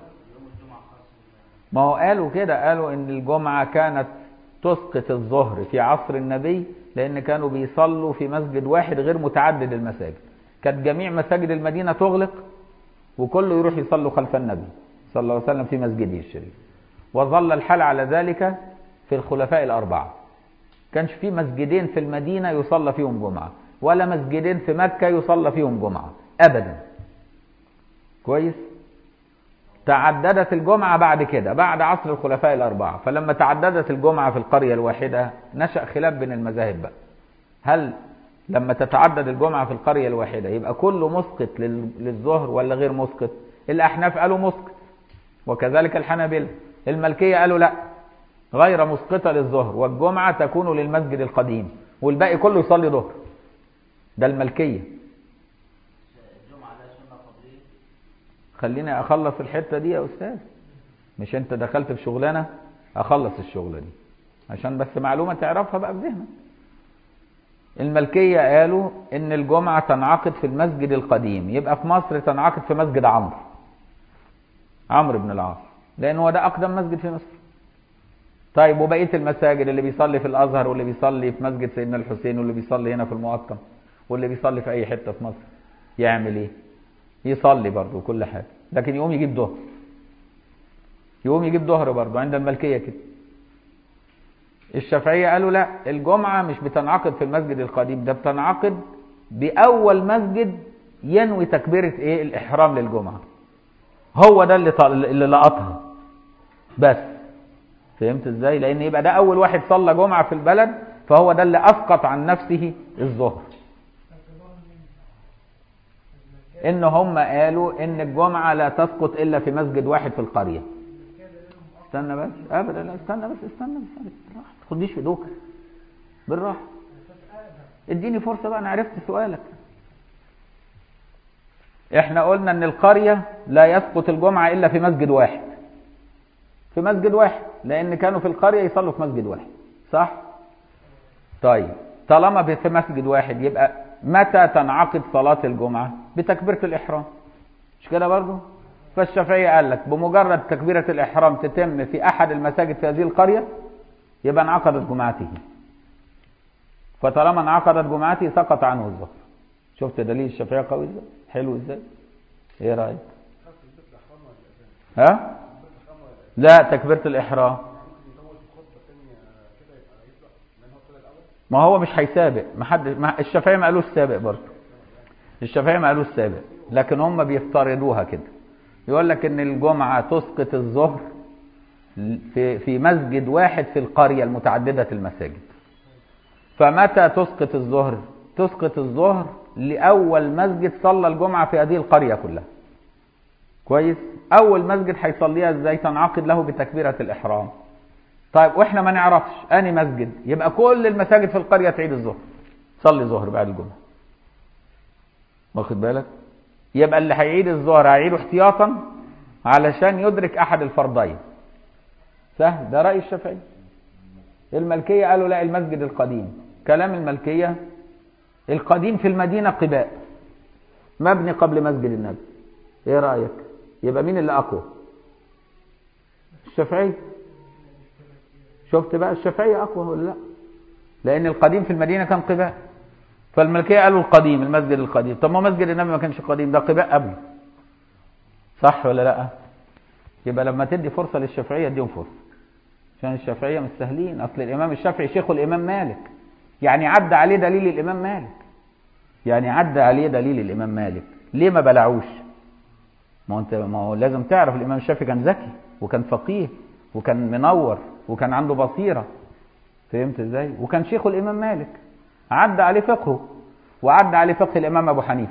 ما هو قالوا كده قالوا ان الجمعة كانت تسقط الظهر في عصر النبي لان كانوا بيصلوا في مسجد واحد غير متعدد المساجد كانت جميع مساجد المدينة تغلق وكله يروح يصلوا خلف النبي صلى الله عليه وسلم في مسجده الشريف وظل الحال على ذلك في الخلفاء الأربعة كانش في مسجدين في المدينة يصلى فيهم جمعة ولا مسجدين في مكة يصلى فيهم جمعة أبدا كويس تعددت الجمعة بعد كده بعد عصر الخلفاء الأربعة فلما تعددت الجمعة في القرية الواحدة نشأ خلاف بين المذاهب بقى هل لما تتعدد الجمعة في القرية الواحدة يبقى كله مسقط للظهر ولا غير مسقط الأحناف قالوا مسقط وكذلك الحنابلة الملكية قالوا لا غير مسقطة للظهر والجمعة تكون للمسجد القديم والباقي كله يصلي ظهر ده الملكية الجمعة ده سنة فضلية خليني أخلص الحتة دي يا أستاذ مش أنت دخلت في شغلانة أخلص الشغلة دي عشان بس معلومة تعرفها بقى بذهنك الملكية قالوا إن الجمعة تنعقد في المسجد القديم يبقى في مصر تنعقد في مسجد عمرو عمرو بن العاص لأن هو ده أقدم مسجد في مصر طيب وبقية المساجد اللي بيصلي في الأزهر واللي بيصلي في مسجد سيدنا الحسين واللي بيصلي هنا في المقطم واللي بيصلي في أي حتة في مصر يعمل إيه؟ يصلي برضه وكل حاجة لكن يقوم يجيب ظهر يقوم يجيب ظهر برضه عند الملكية كده الشافعية قالوا لا الجمعة مش بتنعقد في المسجد القديم ده بتنعقد بأول مسجد ينوي تكبيرة إيه الإحرام للجمعة هو ده اللي طل... اللي لقطها بس فهمت ازاي لان يبقى ده اول واحد صلى جمعه في البلد فهو ده اللي اسقط عن نفسه الظهر ان هم قالوا ان الجمعه لا تسقط الا في مسجد واحد في القريه استنى بس ابدا لا استنى بس استنى بس بالراحه ما تاخدنيش في دوكه بالراحه اديني فرصه بقى انا عرفت سؤالك احنا قلنا ان القريه لا يسقط الجمعه الا في مسجد واحد في مسجد واحد لان كانوا في القريه يصلوا في مسجد واحد صح طيب طالما في مسجد واحد يبقى متى تنعقد صلاه الجمعه بتكبيره الاحرام مش كده برضه فالشافعيه قال لك بمجرد تكبيره الاحرام تتم في احد المساجد في هذه القريه يبقى انعقدت جمعته فطالما انعقدت جمعته سقط عنه الظهر شفت دليل الشافعية قوي ازاي حلو ازاي ايه رأيك ها لا تكبيرة الإحرام ما هو مش هيسابق ما حد ما الشافعية ما قالوش سابق برضه الشافعية ما قالوش سابق لكن هم بيفترضوها كده يقول لك ان الجمعة تسقط الظهر في في مسجد واحد في القرية المتعددة المساجد فمتى تسقط الظهر تسقط الظهر لأول مسجد صلى الجمعة في هذه القرية كلها كويس أول مسجد هيصليها ازاي تنعقد له بتكبيرة الإحرام طيب واحنا ما نعرفش اني مسجد يبقى كل المساجد في القرية تعيد الظهر صلي ظهر بعد الجمعة واخد بالك يبقى اللي هيعيد الظهر هيعيده احتياطا علشان يدرك احد الفرضين سهل ده رأي الشافعي الملكية قالوا لا المسجد القديم كلام الملكية القديم في المدينة قباء مبني قبل مسجد النبي ايه رأيك يبقى مين اللي اقوى الشافعي شفت بقى الشافعية اقوى ولا لا لان القديم في المدينة كان قباء فالملكية قالوا القديم المسجد القديم طب ما مسجد النبي ما كانش قديم ده قباء قبل صح ولا لا يبقى لما تدي فرصة للشافعية اديهم فرصة عشان الشافعية مش سهلين اصل الامام الشافعي شيخه الامام مالك يعني عدى عليه دليل الامام مالك يعني عدى عليه دليل الامام مالك ليه ما بلعوش ما هو انت ما هو لازم تعرف الامام الشافعي كان ذكي وكان فقيه وكان منور وكان عنده بصيرة فهمت ازاي وكان شيخه الامام مالك عدى عليه فقهه وعدى عليه فقه الامام ابو حنيفه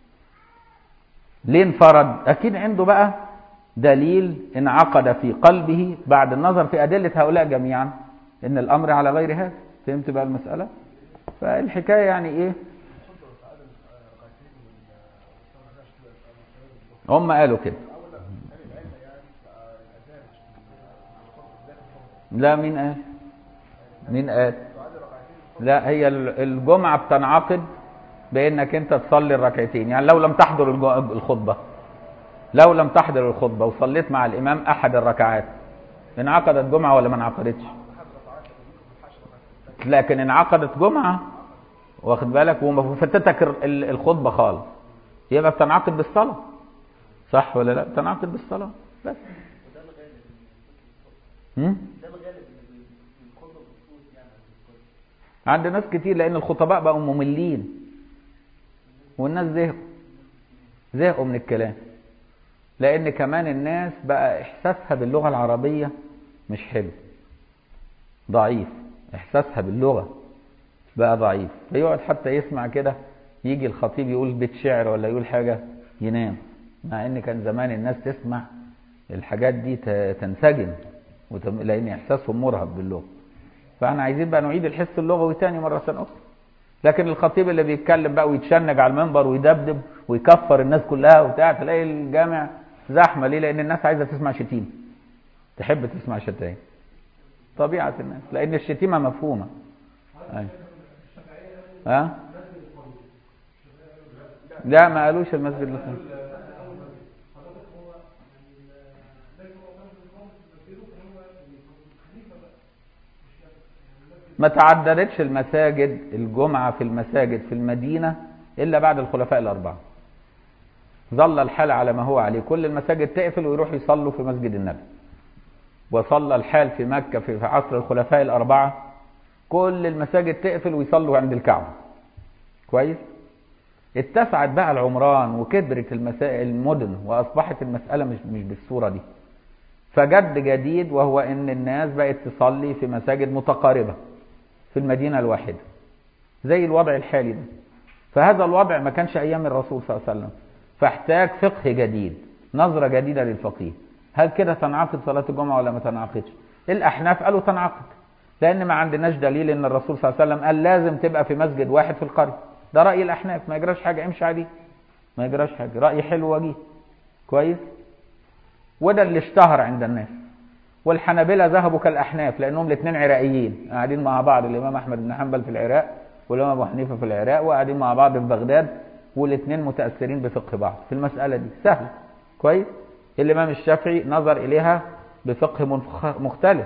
ليه انفرد اكيد عنده بقى دليل انعقد في قلبه بعد النظر في ادله هؤلاء جميعا ان الامر على غير هذا فهمت بقى المساله فالحكايه يعني ايه هم قالوا كده لا مين قال مين قال لا هي الجمعة بتنعقد بانك انت تصلي الركعتين يعني لو لم تحضر الخطبة لو لم تحضر الخطبة وصليت مع الامام احد الركعات انعقدت جمعة ولا ما انعقدتش لكن انعقدت جمعة واخد بالك وفاتتك الخطبة خالص يبقى بتنعقد بالصلاة صح ولا لا بتنعقد بالصلاة بس هم؟ عند ناس كتير لان الخطباء بقوا مملين والناس زهقوا زهقوا من الكلام لان كمان الناس بقى احساسها باللغه العربيه مش حلو ضعيف احساسها باللغه بقى ضعيف فيقعد حتى يسمع كده يجي الخطيب يقول بيت شعر ولا يقول حاجه ينام مع ان كان زمان الناس تسمع الحاجات دي تنسجم لان احساسهم مرهق باللغه فاحنا عايزين بقى نعيد الحس اللغوي تاني مرة أخرى لكن الخطيب اللي بيتكلم بقى ويتشنج على المنبر ويدبدب ويكفر الناس كلها وبتاع تلاقي الجامع زحمة ليه لأن الناس عايزة تسمع شتيمة تحب تسمع شتايم طبيعة الناس لأن الشتيمة مفهومة أيوة. ها لا ما قالوش المسجد الخامس ما تعددتش المساجد الجمعة في المساجد في المدينة إلا بعد الخلفاء الأربعة ظل الحال على ما هو عليه كل المساجد تقفل ويروحوا يصلوا في مسجد النبي وصلى الحال في مكة في عصر الخلفاء الأربعة كل المساجد تقفل ويصلوا عند الكعبة كويس اتسعت بقى العمران وكبرت المسائل المدن وأصبحت المسألة مش, مش بالصورة دي فجد جديد وهو ان الناس بقت تصلي في مساجد متقاربة في المدينة الواحدة زي الوضع الحالي ده فهذا الوضع ما كانش ايام الرسول صلى الله عليه وسلم فاحتاج فقه جديد نظرة جديدة للفقيه هل كده تنعقد صلاة الجمعة ولا ما تنعقدش الاحناف قالوا تنعقد لان ما عندناش دليل ان الرسول صلى الله عليه وسلم قال لازم تبقى في مسجد واحد في القرية ده رأي الاحناف ما يجراش حاجة امشي عليه ما يجراش حاجة رأي حلو وجيه كويس وده اللي اشتهر عند الناس والحنابلة ذهبوا كالأحناف لأنهم الاثنين عراقيين قاعدين مع بعض الإمام أحمد بن حنبل في العراق والإمام أبو حنيفة في العراق وقاعدين مع بعض في بغداد والاثنين متأثرين بفقه بعض في المسألة دي سهل كويس الإمام الشافعي نظر إليها بفقه مختلف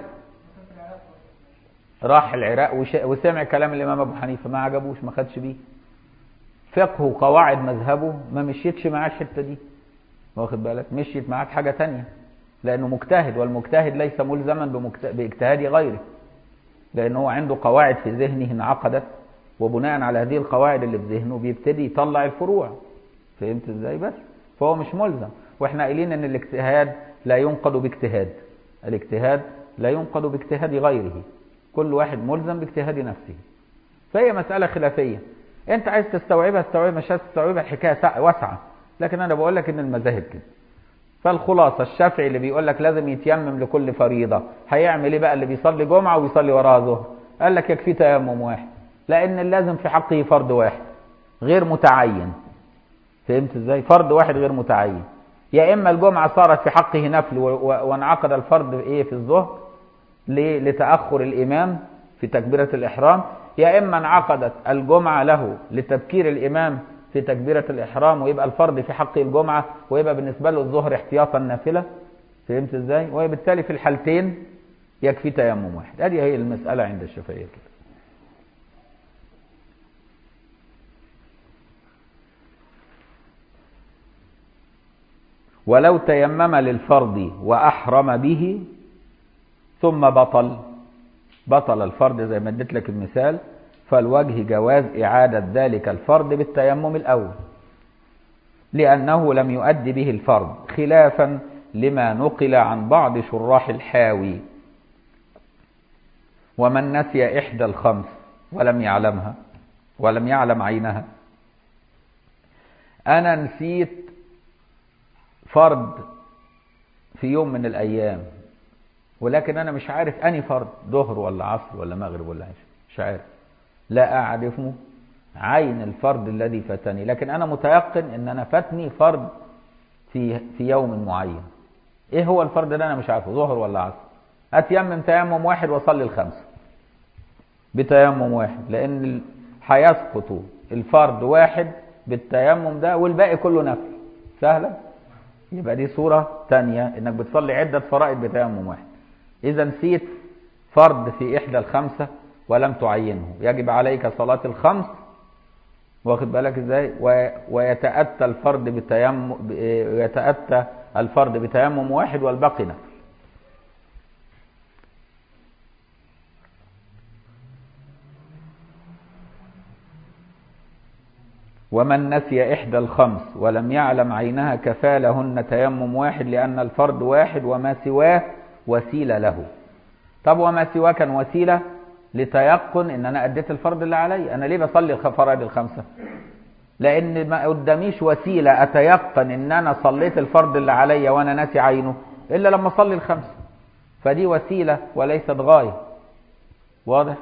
راح العراق وسمع كلام الإمام أبو حنيفة ما عجبوش ما خدش بيه فقهه وقواعد مذهبه ما مشيتش معاه الحته دي واخد بالك مشيت معاه في حاجه تانية لانه مجتهد والمجتهد ليس ملزما بمجت... باجتهاد غيره لان هو عنده قواعد في ذهنه انعقدت وبناء على هذه القواعد اللي في ذهنه بيبتدي يطلع الفروع فهمت ازاي بس فهو مش ملزم واحنا قايلين ان الاجتهاد لا ينقض باجتهاد الاجتهاد لا ينقض باجتهاد غيره كل واحد ملزم باجتهاد نفسه فهي مسألة خلافية انت عايز تستوعبها استوعبها مش عايز تستوعبها الحكاية سع- واسعة لكن انا بقول لك ان المذاهب كده فالخلاصة الشافعي اللي بيقول لك لازم يتيمم لكل فريضة هيعمل ايه بقى اللي بيصلي جمعة ويصلي وراها ظهر قال لك يكفي تيمم واحد لان اللازم في حقه فرض واحد غير متعين فهمت ازاي فرض واحد غير متعين يا اما الجمعة صارت في حقه نفل و- و- وانعقد الفرض في ايه في الظهر ليه؟ لتأخر الإمام في تكبيرة الإحرام يا إما انعقدت الجمعة له لتبكير الإمام في تكبيرة الإحرام ويبقى الفرض في حق الجمعة ويبقى بالنسبة له الظهر احتياطا نافلة فهمت ازاي؟ وبالتالي في الحالتين يكفي تيمم واحد هذه هي المسألة عند الشافعية كده ولو تيمم للفرض وأحرم به ثم بطل بطل الفرض زي ما اديت لك المثال فالوجه جواز إعادة ذلك الفرض بالتيمم الأول لأنه لم يؤد به الفرض خلافا لما نقل عن بعض شراح الحاوي ومن نسي إحدى الخمس ولم يعلمها ولم يعلم عينها أنا نسيت فرض في يوم من الأيام ولكن أنا مش عارف أني فرض ظهر ولا عصر ولا مغرب ولا عشاء مش عارف لا أعرف عين الفرض الذي فاتني لكن أنا متيقن أن أنا فاتني فرض في في يوم معين إيه هو الفرض ده أنا مش عارفه ظهر ولا عصر أتيمم تيمم واحد وأصلي الخمسة بتيمم واحد لأن ال- هيسقط الفرض واحد بالتيمم ده والباقي كله نفل سهلة يبقى دي صورة تانية انك بتصلي عدة فرائض بتيمم واحد اذا نسيت فرض في احدى الخمسة ولم تعينه يجب عليك صلاة الخمس واخد بالك ازاي و- ويتأتى الفرض بتيمم ب- يتأتى الفرض بتيمم واحد والباقي نفل ومن نسي إحدى الخمس ولم يعلم عينها كفى لهن تيمم واحد لأن الفرض واحد وما سواه وسيلة له طب وما سواه كان وسيلة لتيقن ان انا اديت الفرض اللي علي انا ليه بصلي الفرائض الخمسة لان ما قداميش وسيلة اتيقن ان انا صليت الفرض اللي عليا وانا ناسي عينه الا لما اصلي الخمسة فدي وسيلة وليست غاية واضح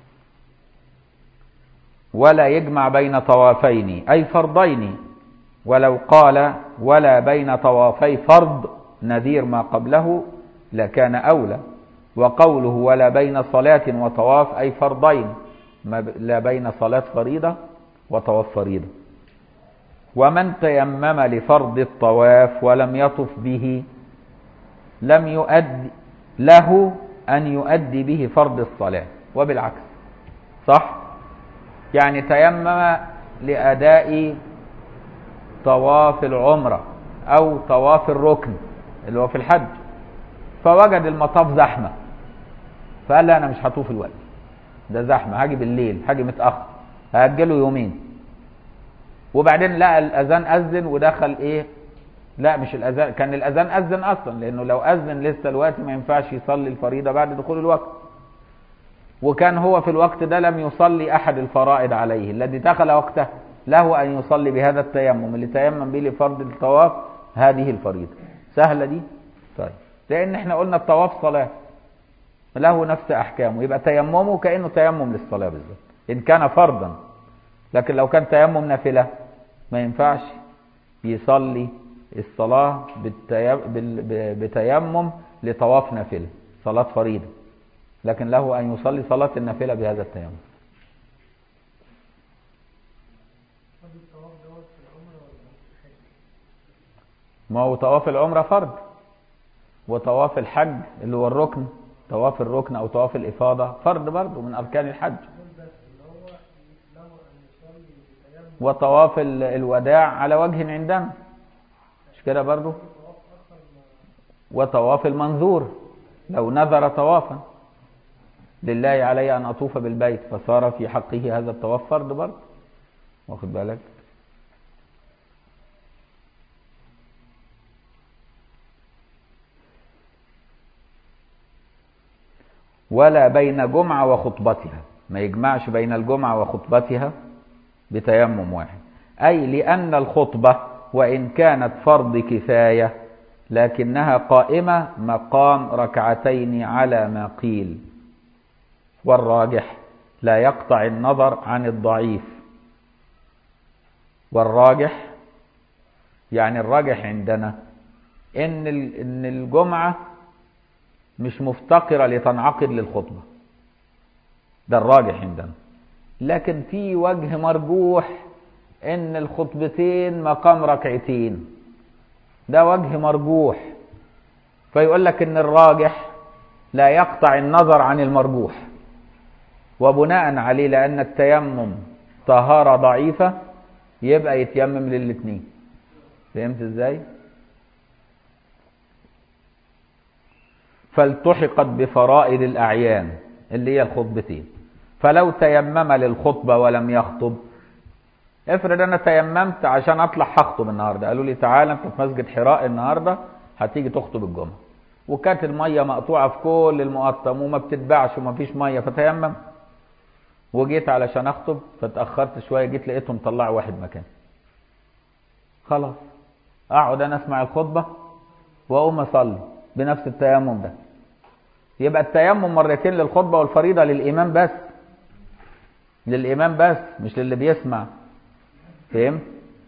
ولا يجمع بين طوافين أي فرضين ولو قال ولا بين طوافي فرض نذير ما قبله لكان أولى وقوله ولا بين صلاة وطواف أي فرضين ما ب- لا بين صلاة فريضة وطواف فريضة ومن تيمم لفرض الطواف ولم يطف به لم يؤد له أن يؤدي به فرض الصلاة وبالعكس صح؟ يعني تيمم لأداء طواف العمرة أو طواف الركن اللي هو في الحج فوجد المطاف زحمة فقال لا أنا مش هطوف الوقت ده زحمة هاجي بالليل هاجي متأخر هأجله يومين وبعدين لقى الأذان أذن ودخل إيه لا مش الأذان كان الأذان أذن أصلا لأنه لو أذن لسه الوقت ما ينفعش يصلي الفريضة بعد دخول الوقت وكان هو في الوقت ده لم يصلي أحد الفرائض عليه الذي دخل وقته له أن يصلي بهذا التيمم اللي تيمم به لفرض الطواف هذه الفريضة سهلة دي طيب لأن احنا قلنا الطواف صلاة له نفس أحكامه يبقى تيممه كأنه تيمم للصلاة بالظبط إن كان فرضا لكن لو كان تيمم نافلة ما ينفعش يصلي الصلاة بالتي... بال... ب- بتيمم لطواف نافلة صلاة فريضة لكن له أن يصلي صلاة النافلة بهذا التيمم ما هو طواف العمرة فرض وطواف الحج اللي هو الركن طواف الركن أو طواف الإفاضة فرض برضه من أركان الحج بس اللي هو له ان يصلي بتيمم وطواف ال- الوداع على وجه عندنا مش كده برضو وطواف المنظور لو نذر طوافا لله علي أن أطوف بالبيت فصار في حقه هذا الطواف فرض برضه واخد بالك ولا بين جمعة وخطبتها ما يجمعش بين الجمعة وخطبتها بتيمم واحد أي لأن الخطبة وإن كانت فرض كفاية لكنها قائمة مقام ركعتين على ما قيل والراجح لا يقطع النظر عن الضعيف والراجح يعني الراجح عندنا ان ال- ان الجمعه مش مفتقره لتنعقد للخطبه ده الراجح عندنا لكن في وجه مرجوح ان الخطبتين مقام ركعتين ده وجه مرجوح فيقول لك ان الراجح لا يقطع النظر عن المرجوح وبناء عليه لان التيمم طهاره ضعيفه يبقى يتيمم للاثنين فهمت ازاي فالتحقت بفرائض الاعيان اللي هي الخطبتين فلو تيمم للخطبه ولم يخطب افرض انا تيممت عشان اطلع هخطب النهارده قالوا لي تعالى انت في مسجد حراء النهارده هتيجي تخطب الجمعه وكانت الميه مقطوعه في كل المقطم وما بتتباعش وما فيش ميه فتيمم وجيت علشان اخطب فتاخرت شويه جيت لقيتهم طلعوا واحد مكان خلاص اقعد انا اسمع الخطبه واقوم اصلي بنفس التيمم ده يبقى التيمم مرتين للخطبه والفريضه للامام بس للامام بس مش للي بيسمع فهمت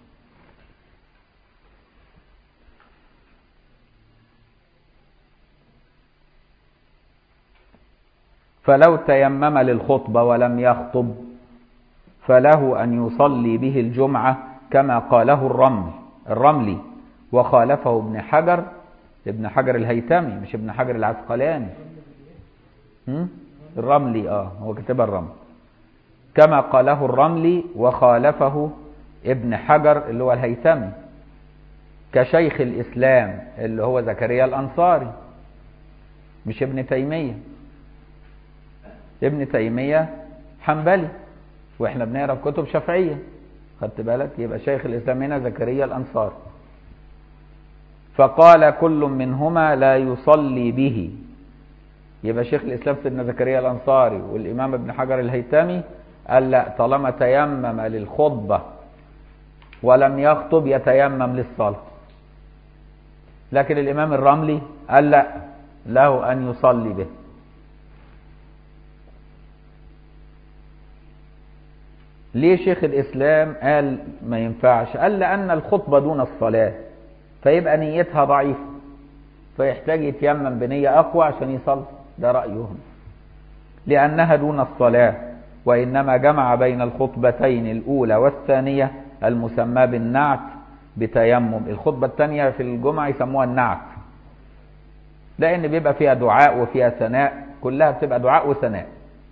فلو تيمم للخطبة ولم يخطب فله أن يصلي به الجمعة كما قاله الرمل الرملي وخالفه ابن حجر ابن حجر الهيتمي مش ابن حجر العسقلاني هم؟ الرملي اه هو كتبها الرمل كما قاله الرملي وخالفه ابن حجر اللي هو الهيثمي كشيخ الإسلام اللي هو زكريا الأنصاري مش ابن تيمية ابن تيمية حنبلي واحنا بنقرا في كتب شافعية خدت بالك يبقى شيخ الإسلام هنا زكريا الأنصاري فقال كل منهما لا يصلي به يبقى شيخ الإسلام سيدنا زكريا الأنصاري والإمام ابن حجر الهيتمي قال لا طالما تيمم للخطبة ولم يخطب يتيمم للصلاة لكن الإمام الرملي قال لا له أن يصلي به ليه شيخ الإسلام قال ما ينفعش قال لأن الخطبة دون الصلاة فيبقى نيتها ضعيفة فيحتاج يتيمم بنية أقوى عشان يصلي ده رأيهم لأنها دون الصلاة وإنما جمع بين الخطبتين الأولى والثانية المسمى بالنعت بتيمم الخطبة الثانية في الجمعة يسموها النعت لأن بيبقى فيها دعاء وفيها ثناء كلها بتبقى دعاء وثناء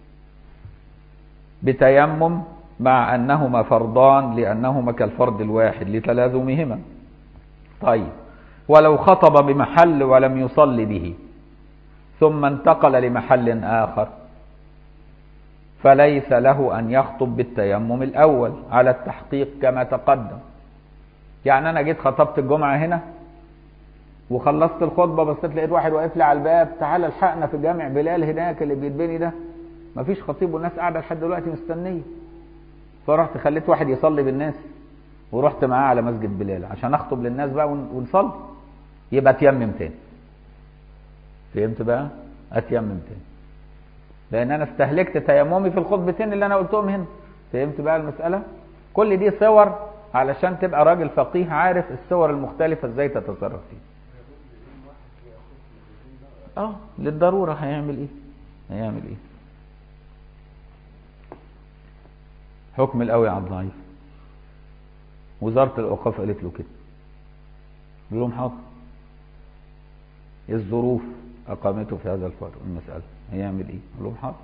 بتيمم مع أنهما فرضان لأنهما كالفرض الواحد لتلازمهما طيب ولو خطب بمحل ولم يصل به ثم انتقل لمحل آخر فليس له أن يخطب بالتيمم الأول على التحقيق كما تقدم يعني أنا جيت خطبت الجمعة هنا وخلصت الخطبة بصيت لقيت واحد واقف لي على الباب تعالى الحقنا في جامع بلال هناك اللي بيتبني ده مفيش خطيب والناس قاعدة لحد دلوقتي مستنية فرحت خليت واحد يصلي بالناس ورحت معاه على مسجد بلال عشان اخطب للناس بقى ونصلي يبقى اتيمم تاني فهمت بقى اتيمم تاني لان انا استهلكت تيممي في الخطبتين اللي انا قلتهم هنا فهمت بقى المساله كل دي صور علشان تبقى راجل فقيه عارف الصور المختلفه ازاي تتصرف فيها اه للضروره هيعمل ايه هيعمل ايه حكم القوي على الضعيف وزاره الاوقاف قالت له كده بيقول لهم حاضر الظروف اقامته في هذا الفرق المساله هيعمل ايه قال لهم حاضر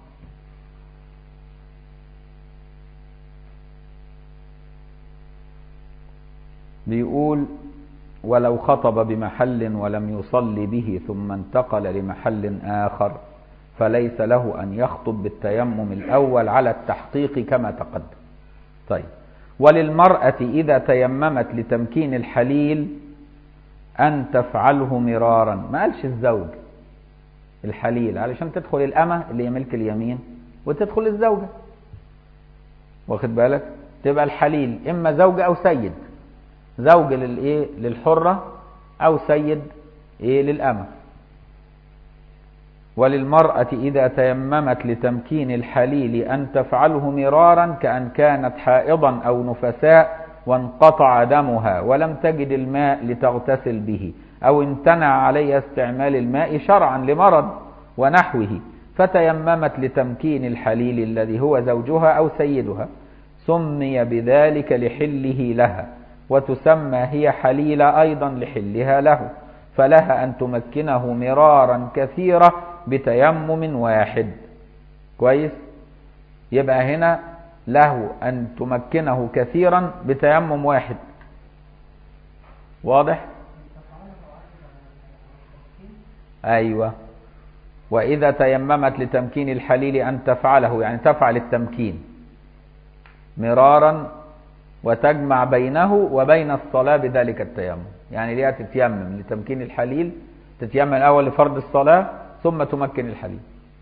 بيقول ولو خطب بمحل ولم يصلي به ثم انتقل لمحل آخر فليس له أن يخطب بالتيمم الأول على التحقيق كما تقدم طيب وللمرأة إذا تيممت لتمكين الحليل أن تفعله مرارا ما قالش الزوج الحليل علشان تدخل الأمة اللي هي ملك اليمين وتدخل الزوجة واخد بالك تبقى الحليل إما زوج أو سيد زوج للإيه للحرة أو سيد إيه للأمة وللمرأة إذا تيممت لتمكين الحليل أن تفعله مرارا كأن كانت حائضا أو نفساء وانقطع دمها ولم تجد الماء لتغتسل به أو امتنع عليها استعمال الماء شرعا لمرض ونحوه فتيممت لتمكين الحليل الذي هو زوجها أو سيدها سمي بذلك لحله لها وتسمى هي حليلة أيضا لحلها له فلها أن تمكنه مرارا كثيرة بتيمم واحد كويس يبقى هنا له أن تمكنه كثيرا بتيمم واحد واضح أيوة وإذا تيممت لتمكين الحليل أن تفعله يعني تفعل التمكين مرارا وتجمع بينه وبين الصلاة بذلك التيمم يعني ليها تتيمم لتمكين الحليل تتيمم الأول لفرض الصلاة ثم تمكن الحليل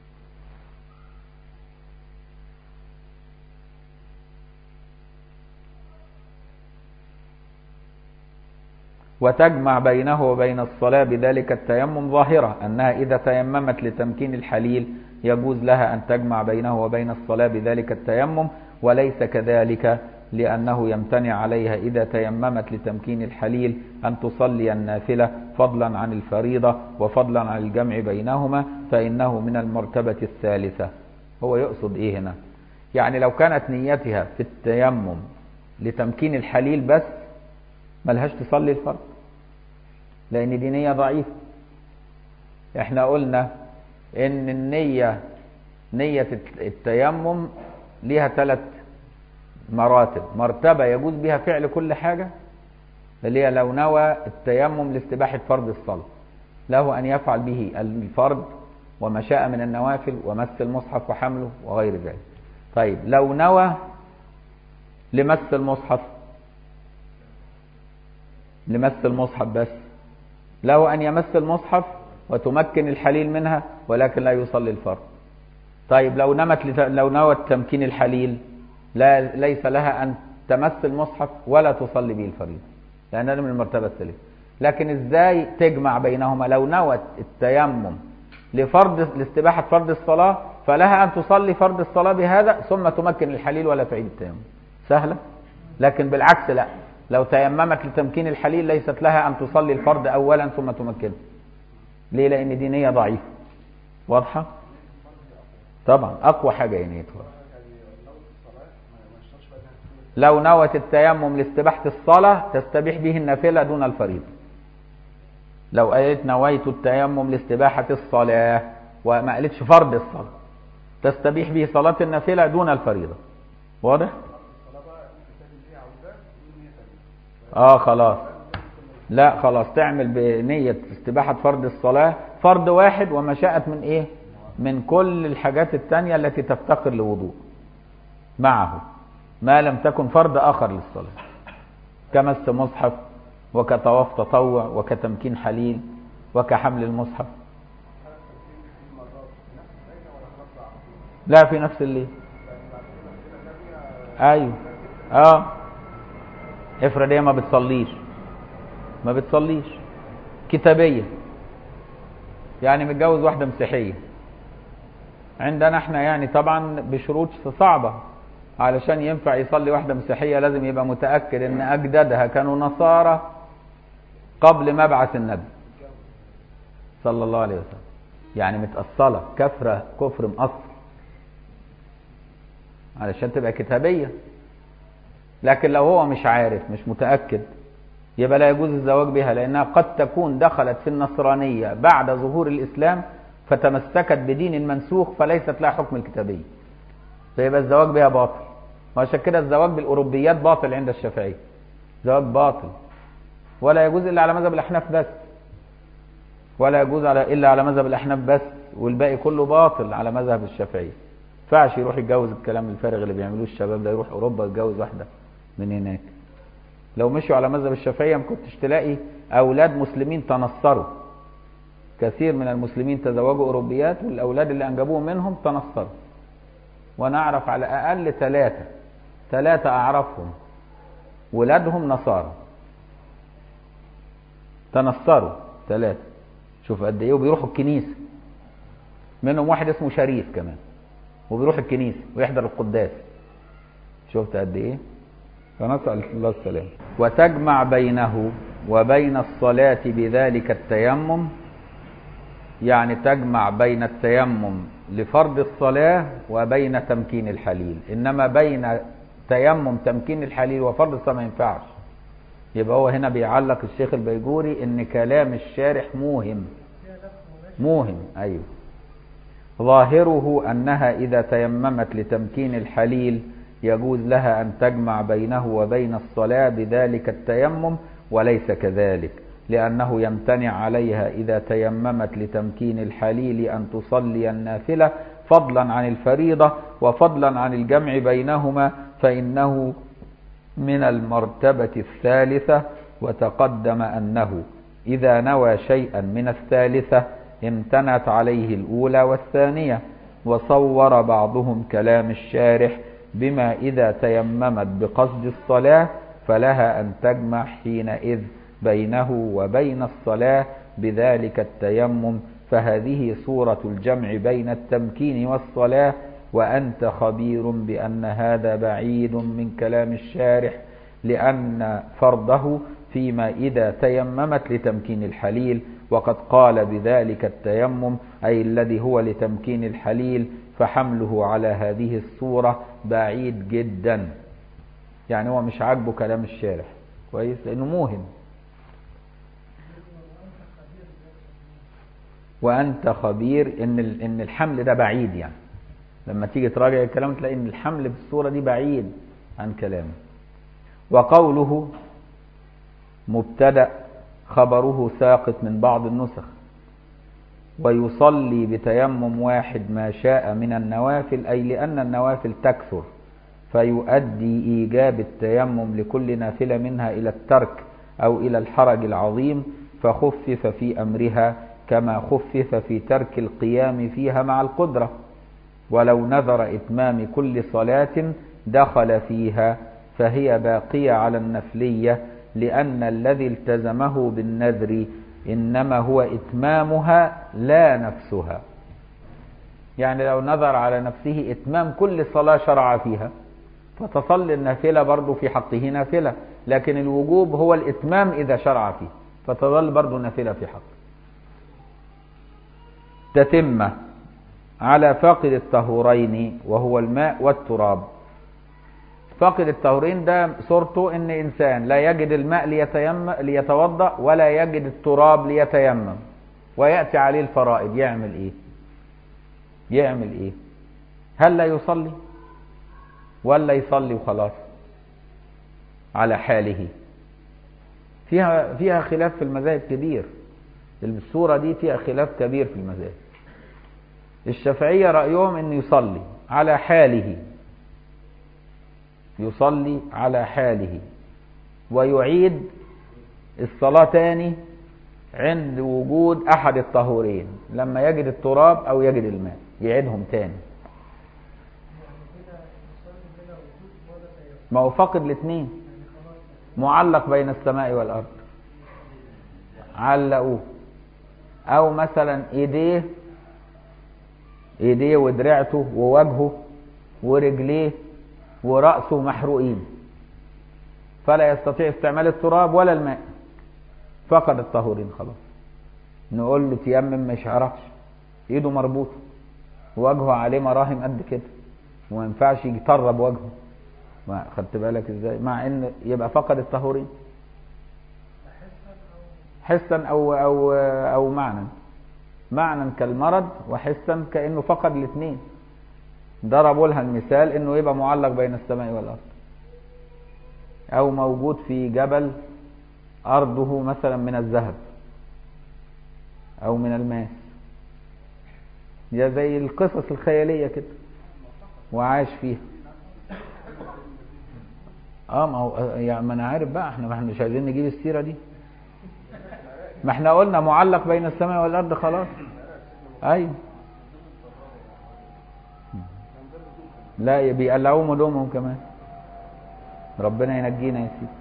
وتجمع بينه وبين الصلاة بذلك التيمم ظاهرة أنها إذا تيممت لتمكين الحليل يجوز لها أن تجمع بينه وبين الصلاة بذلك التيمم وليس كذلك لأنه يمتنع عليها إذا تيممت لتمكين الحليل أن تصلي النافلة فضلا عن الفريضة وفضلا عن الجمع بينهما فإنه من المرتبة الثالثة هو يقصد إيه هنا يعني لو كانت نيتها في التيمم لتمكين الحليل بس ملهاش تصلي الفرض لأن دي نية ضعيفة احنا قلنا ان النية نية التيمم ليها ثلاث مراتب مرتبة يجوز بها فعل كل حاجة اللي هي لو نوى التيمم لاستباحة فرض الصلاة له أن يفعل به الفرض وما شاء من النوافل ومس المصحف وحمله وغير ذلك طيب لو نوى لمس المصحف لمس المصحف بس له أن يمس المصحف وتمكن الحليل منها ولكن لا يصلي الفرض طيب لو نمت لت... لو نوت تمكين الحليل لا ليس لها أن تمس المصحف ولا تصلي به الفريضة لأن هذا من المرتبة الثالثة لكن ازاي تجمع بينهما لو نوت التيمم لفرض لاستباحة فرض الصلاة فلها أن تصلي فرض الصلاة بهذا ثم تمكن الحليل ولا تعيد التيمم سهلة لكن بالعكس لا لو تيممت لتمكين الحليل ليست لها أن تصلي الفرض أولا ثم تمكنه ليه لأن دي نية ضعيفة واضحة طبعا أقوى حاجة هي نيتها لو نوت التيمم لاستباحة الصلاة تستبيح به النافلة دون الفريضة لو قالت نويت التيمم لاستباحة الصلاة وما قالتش فرض الصلاة تستبيح به صلاة النافلة دون الفريضة واضح؟ اه خلاص لا خلاص تعمل بنية استباحة فرض الصلاة فرض واحد وما شاءت من ايه من كل الحاجات التانية التي تفتقر لوضوء معه ما لم تكن فرض اخر للصلاة كمس مصحف وكطواف تطوع وكتمكين حليل وكحمل المصحف لا في نفس الليل ايوه اه افرض هي ما بتصليش ما بتصليش كتابية يعني متجوز واحدة مسيحية عندنا احنا يعني طبعا بشروط صعبة علشان ينفع يصلي واحدة مسيحية لازم يبقى متأكد ان اجدادها كانوا نصارى قبل مبعث النبي صلى الله عليه وسلم يعني متأصلة كفرة كفر مأصل علشان تبقى كتابية لكن لو هو مش عارف مش متأكد يبقى لا يجوز الزواج بها لأنها قد تكون دخلت في النصرانية بعد ظهور الإسلام فتمسكت بدين منسوخ فليست لها حكم الكتابية فيبقى الزواج بها باطل وعشان كده الزواج بالأوروبيات باطل عند الشافعية زواج باطل ولا يجوز الا على مذهب الاحناف بس ولا يجوز على الا على مذهب الاحناف بس والباقي كله باطل على مذهب الشافعيه ينفعش يروح يتجوز الكلام الفارغ اللي بيعملوه الشباب ده يروح اوروبا يتجوز واحده من هناك لو مشوا على مذهب الشافعيه ما كنتش تلاقي اولاد مسلمين تنصروا كثير من المسلمين تزوجوا اوروبيات والاولاد اللي انجبوهم منهم تنصروا وانا اعرف على الاقل ثلاثه ثلاثه اعرفهم ولادهم نصارى تنصروا ثلاثه شوف قد ايه وبيروحوا الكنيسه منهم واحد اسمه شريف كمان وبيروح الكنيسه ويحضر القداس شفت قد ايه فنسال الله السلامه وتجمع بينه وبين الصلاه بذلك التيمم يعني تجمع بين التيمم لفرض الصلاة وبين تمكين الحليل إنما بين تيمم تمكين الحليل وفرض الصلاة ما ينفعش يبقى هو هنا بيعلق الشيخ البيجوري إن كلام الشارح موهم موهم أيوه ظاهره أنها إذا تيممت لتمكين الحليل يجوز لها أن تجمع بينه وبين الصلاة بذلك التيمم وليس كذلك لأنه يمتنع عليها إذا تيممت لتمكين الحليل أن تصلي النافلة فضلا عن الفريضة وفضلا عن الجمع بينهما فإنه من المرتبة الثالثة وتقدم أنه إذا نوى شيئا من الثالثة امتنت عليه الأولى والثانية وصور بعضهم كلام الشارح بما إذا تيممت بقصد الصلاة فلها أن تجمع حينئذ بينه وبين الصلاة بذلك التيمم فهذه صورة الجمع بين التمكين والصلاة وأنت خبير بأن هذا بعيد من كلام الشارح لأن فرضه فيما إذا تيممت لتمكين الحليل وقد قال بذلك التيمم أي الذي هو لتمكين الحليل فحمله على هذه الصورة بعيد جدا يعني هو مش عاجبه كلام الشارح كويس لأنه موهم وانت خبير ان ان الحمل ده بعيد يعني لما تيجي تراجع الكلام تلاقي ان الحمل في الصوره دي بعيد عن كلامه وقوله مبتدا خبره ساقط من بعض النسخ ويصلي بتيمم واحد ما شاء من النوافل اي لان النوافل تكثر فيؤدي ايجاب التيمم لكل نافله منها الى الترك او الى الحرج العظيم فخفف في امرها كما خفف في ترك القيام فيها مع القدرة ولو نذر إتمام كل صلاة دخل فيها فهي باقية على النفلية لأن الذي التزمه بالنذر إنما هو إتمامها لا نفسها يعني لو نذر على نفسه إتمام كل صلاة شرع فيها فتصلي النافلة برضو في حقه نافلة لكن الوجوب هو الإتمام إذا شرع فيه فتظل برضو نافلة في حقه تتمة على فاقد الطهورين وهو الماء والتراب فاقد الطهورين ده صورته ان انسان لا يجد الماء ليتيم ليتوضا ولا يجد التراب ليتيمم وياتي عليه الفرائض يعمل ايه يعمل ايه هل لا يصلي ولا يصلي وخلاص على حاله فيها فيها خلاف في المذاهب كبير الصورة دي فيها خلاف كبير في المذاهب الشافعية رأيهم أن يصلي على حاله يصلي على حاله ويعيد الصلاة تاني عند وجود أحد الطهورين لما يجد التراب أو يجد الماء يعيدهم تاني ما هو فاقد الاثنين معلق بين السماء والأرض علقوه او مثلا ايديه ايديه ودراعته ووجهه ورجليه ورأسه محروقين فلا يستطيع استعمال التراب ولا الماء فقد الطهورين خلاص نقول له تيمم مش عرفش ايده مربوطه وجهه عليه مراهم قد كده وما ينفعش يطرب وجهه ما خدت بالك ازاي مع ان يبقى فقد الطهورين حسا او او او معنى معنى كالمرض وحسا كانه فقد الاثنين ضربوا لها المثال انه يبقى معلق بين السماء والارض او موجود في جبل أرضه مثلا من الذهب أو من الماس يا زي القصص الخيالية كده وعاش فيها اه ما هو يعني ما انا عارف بقى احنا ما احنا مش عايزين نجيب السيره دي ما احنا قلنا معلق بين السماء والارض خلاص ايوه لا بيقلعوهم هدومهم كمان ربنا ينجينا يا سيدي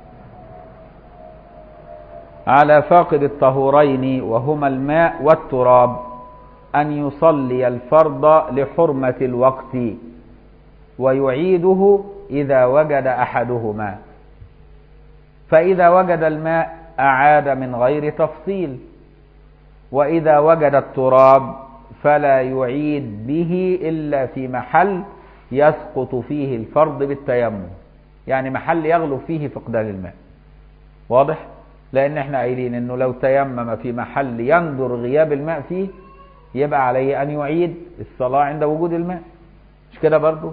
على فاقد الطهورين وهما الماء والتراب أن يصلي الفرض لحرمة الوقت ويعيده إذا وجد أحدهما فإذا وجد الماء أعاد من غير تفصيل وإذا وجد التراب فلا يعيد به إلا في محل يسقط فيه الفرض بالتيمم يعني محل يغلب فيه فقدان الماء واضح لان احنا قايلين انه لو تيمم في محل يندر غياب الماء فيه يبقى عليه ان يعيد الصلاة عند وجود الماء مش كده برضو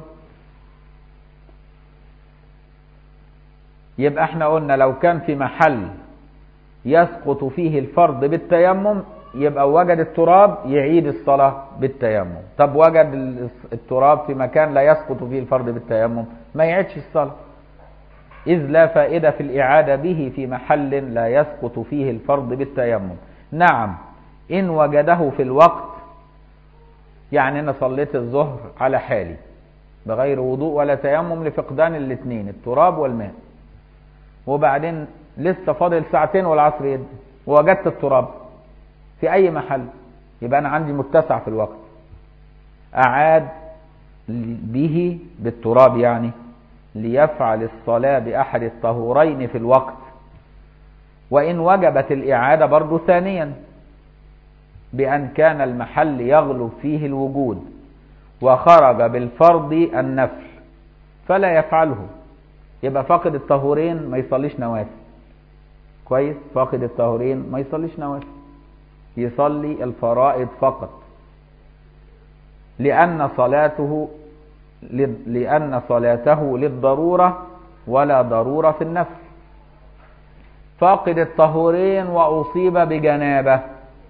يبقى احنا قلنا لو كان في محل يسقط فيه الفرض بالتيمم يبقى وجد التراب يعيد الصلاة بالتيمم طب وجد التراب في مكان لا يسقط فيه الفرض بالتيمم ما يعيدش الصلاة إذ لا فائدة في الإعادة به في محل لا يسقط فيه الفرض بالتيمم نعم إن وجده في الوقت يعني أنا صليت الظهر على حالي بغير وضوء ولا تيمم لفقدان الاثنين التراب والماء وبعدين لسه فاضل ساعتين والعصر يد ووجدت التراب في أي محل يبقى أنا عندي متسع في الوقت أعاد به بالتراب يعني ليفعل الصلاة بأحد الطهورين في الوقت وإن وجبت الإعادة برضو ثانيا بأن كان المحل يغلب فيه الوجود وخرج بالفرض النفل فلا يفعله يبقى فاقد الطهورين ما يصليش نوافل كويس فاقد الطهورين ما يصليش نوافل يصلي الفرائض فقط لأن صلاته لأن صلاته للضرورة ولا ضرورة في النفل فاقد الطهورين وأصيب بجنابة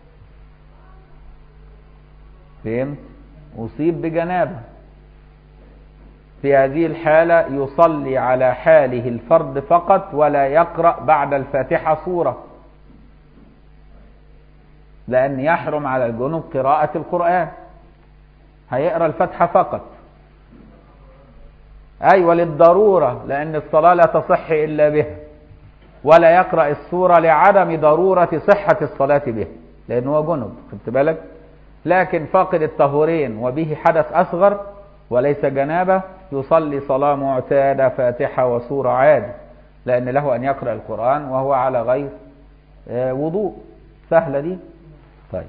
فهمت أصيب بجنابة في هذه الحالة يصلي على حاله الفرض فقط ولا يقرأ بعد الفاتحة سورة لأن يحرم على الجنوب قراءة القرآن هيقرأ الفاتحة فقط أيوة للضرورة لأن الصلاة لا تصح إلا بها ولا يقرأ السورة لعدم ضرورة صحة الصلاة بها لأنه هو جنب خدت بالك لكن فاقد الطهورين وبه حدث أصغر وليس جنابة يصلي صلاة معتادة فاتحة وسورة عادي لأن له أن يقرأ القرآن وهو على غير وضوء سهلة دي طيب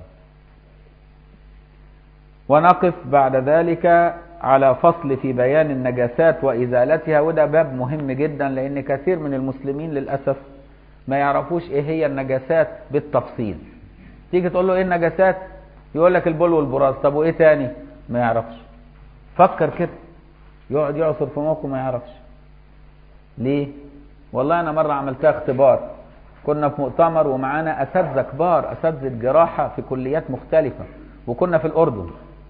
ونقف بعد ذلك على فصل في بيان النجاسات وإزالتها وده باب مهم جدا لأن كثير من المسلمين للأسف ما يعرفوش إيه هي النجاسات بالتفصيل تيجي تقول له إيه النجاسات يقول لك البول والبراز طب وإيه تاني ما يعرفش فكر كده يقعد يعصر في موقه ما يعرفش ليه والله أنا مرة عملتها اختبار كنا في مؤتمر ومعانا أساتذة كبار أساتذة جراحة في كليات مختلفة وكنا في الأردن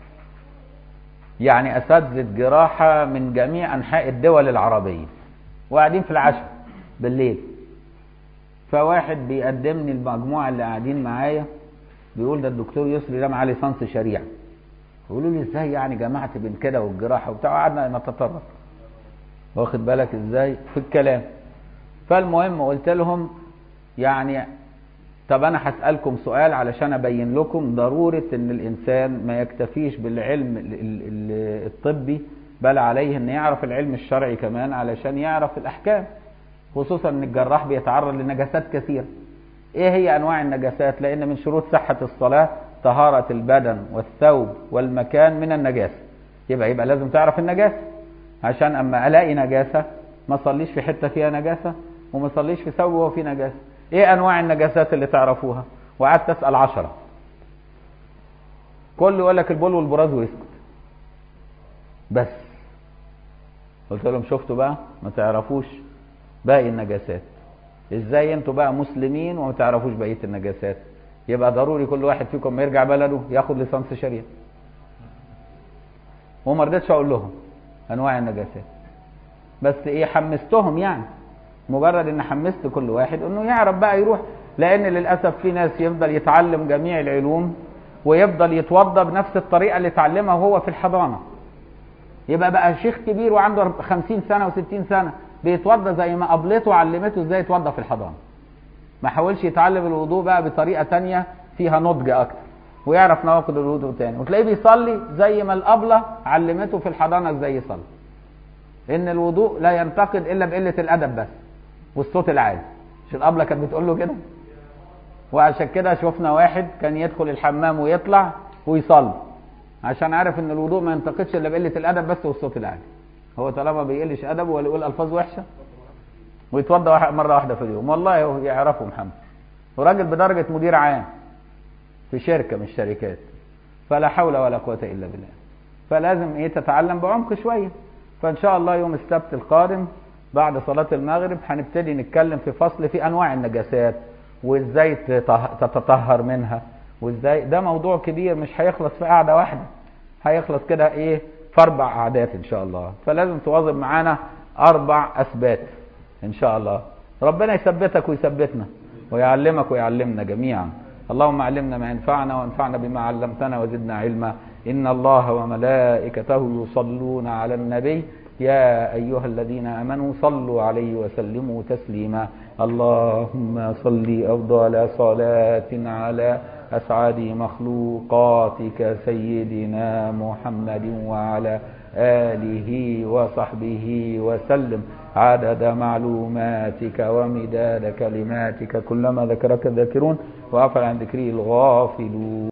يعني أساتذة جراحة من جميع أنحاء الدول العربية وقاعدين في العشاء بالليل فواحد بيقدمني المجموعة اللي قاعدين معايا بيقول ده الدكتور يسري ده معاه ليسانس شريعة يقولوا لي ازاي يعني جمعت بين كده والجراحة وبتاع قعدنا نتطرق واخد بالك ازاي في الكلام فالمهم قلت لهم يعني طب انا هسألكم سؤال علشان ابين لكم ضرورة ان الانسان ما يكتفيش بالعلم الطبي بل عليه ان يعرف العلم الشرعي كمان علشان يعرف الاحكام خصوصا ان الجراح بيتعرض لنجاسات كثيرة ايه هي انواع النجاسات لان من شروط صحة الصلاة طهارة البدن والثوب والمكان من النجاسة يبقى يبقى لازم تعرف النجاسة عشان اما الاقي نجاسة ما صليش في حتة فيها نجاسة وما صليش في ثوب وهو فيه نجاسة ايه انواع النجاسات اللي تعرفوها وقعدت اسال عشرة كل يقول لك البول والبراز ويسكت بس قلت لهم شفتوا بقى ما تعرفوش باقي النجاسات ازاي انتوا بقى مسلمين وما تعرفوش بقيه النجاسات يبقى ضروري كل واحد فيكم ما يرجع بلده ياخد ليسانس شريعه وما رضيتش اقول لهم انواع النجاسات بس ايه حمستهم يعني مجرد ان حمست كل واحد انه يعرف بقى يروح لان للاسف في ناس يفضل يتعلم جميع العلوم ويفضل يتوضى بنفس الطريقه اللي اتعلمها وهو في الحضانه يبقى بقى شيخ كبير وعنده 50 سنه و60 سنه بيتوضى زي ما قبلته علمته ازاي يتوضى في الحضانه ما حاولش يتعلم الوضوء بقى بطريقه تانية فيها نضج اكتر ويعرف نواقض الوضوء تاني وتلاقيه بيصلي زي ما الابله علمته في الحضانه ازاي يصلي ان الوضوء لا ينتقد الا بقله الادب بس والصوت العالي مش الابله كانت بتقول له كده وعشان كده شفنا واحد كان يدخل الحمام ويطلع ويصلي عشان عارف ان الوضوء ما ينتقدش الا بقله الادب بس والصوت العالي هو طالما ما بيقلش ادبه ولا يقول الفاظ وحشه ويتوضى واحد- مره واحده في اليوم والله هو يعرفه محمد وراجل بدرجه مدير عام في شركه من الشركات فلا حول ولا قوه الا بالله فلازم ايه تتعلم بعمق شويه فان شاء الله يوم السبت القادم بعد صلاه المغرب هنبتدي نتكلم في فصل في انواع النجاسات وازاي تطه- تتطهر منها وازاي ده موضوع كبير مش هيخلص في قعده واحده هيخلص كده ايه في اربع قعدات ان شاء الله فلازم تواظب معانا اربع اثبات ان شاء الله ربنا يثبتك ويثبتنا ويعلمك ويعلمنا جميعا اللهم علمنا ما ينفعنا وانفعنا بما علمتنا وزدنا علما ان الله وملائكته يصلون على النبي يا ايها الذين امنوا صلوا عليه وسلموا تسليما اللهم صل افضل صلاه على اسعد مخلوقاتك سيدنا محمد وعلى اله وصحبه وسلم عدد معلوماتك ومداد كلماتك كلما ذكرك الذاكرون وعفى عن ذكره الغافلون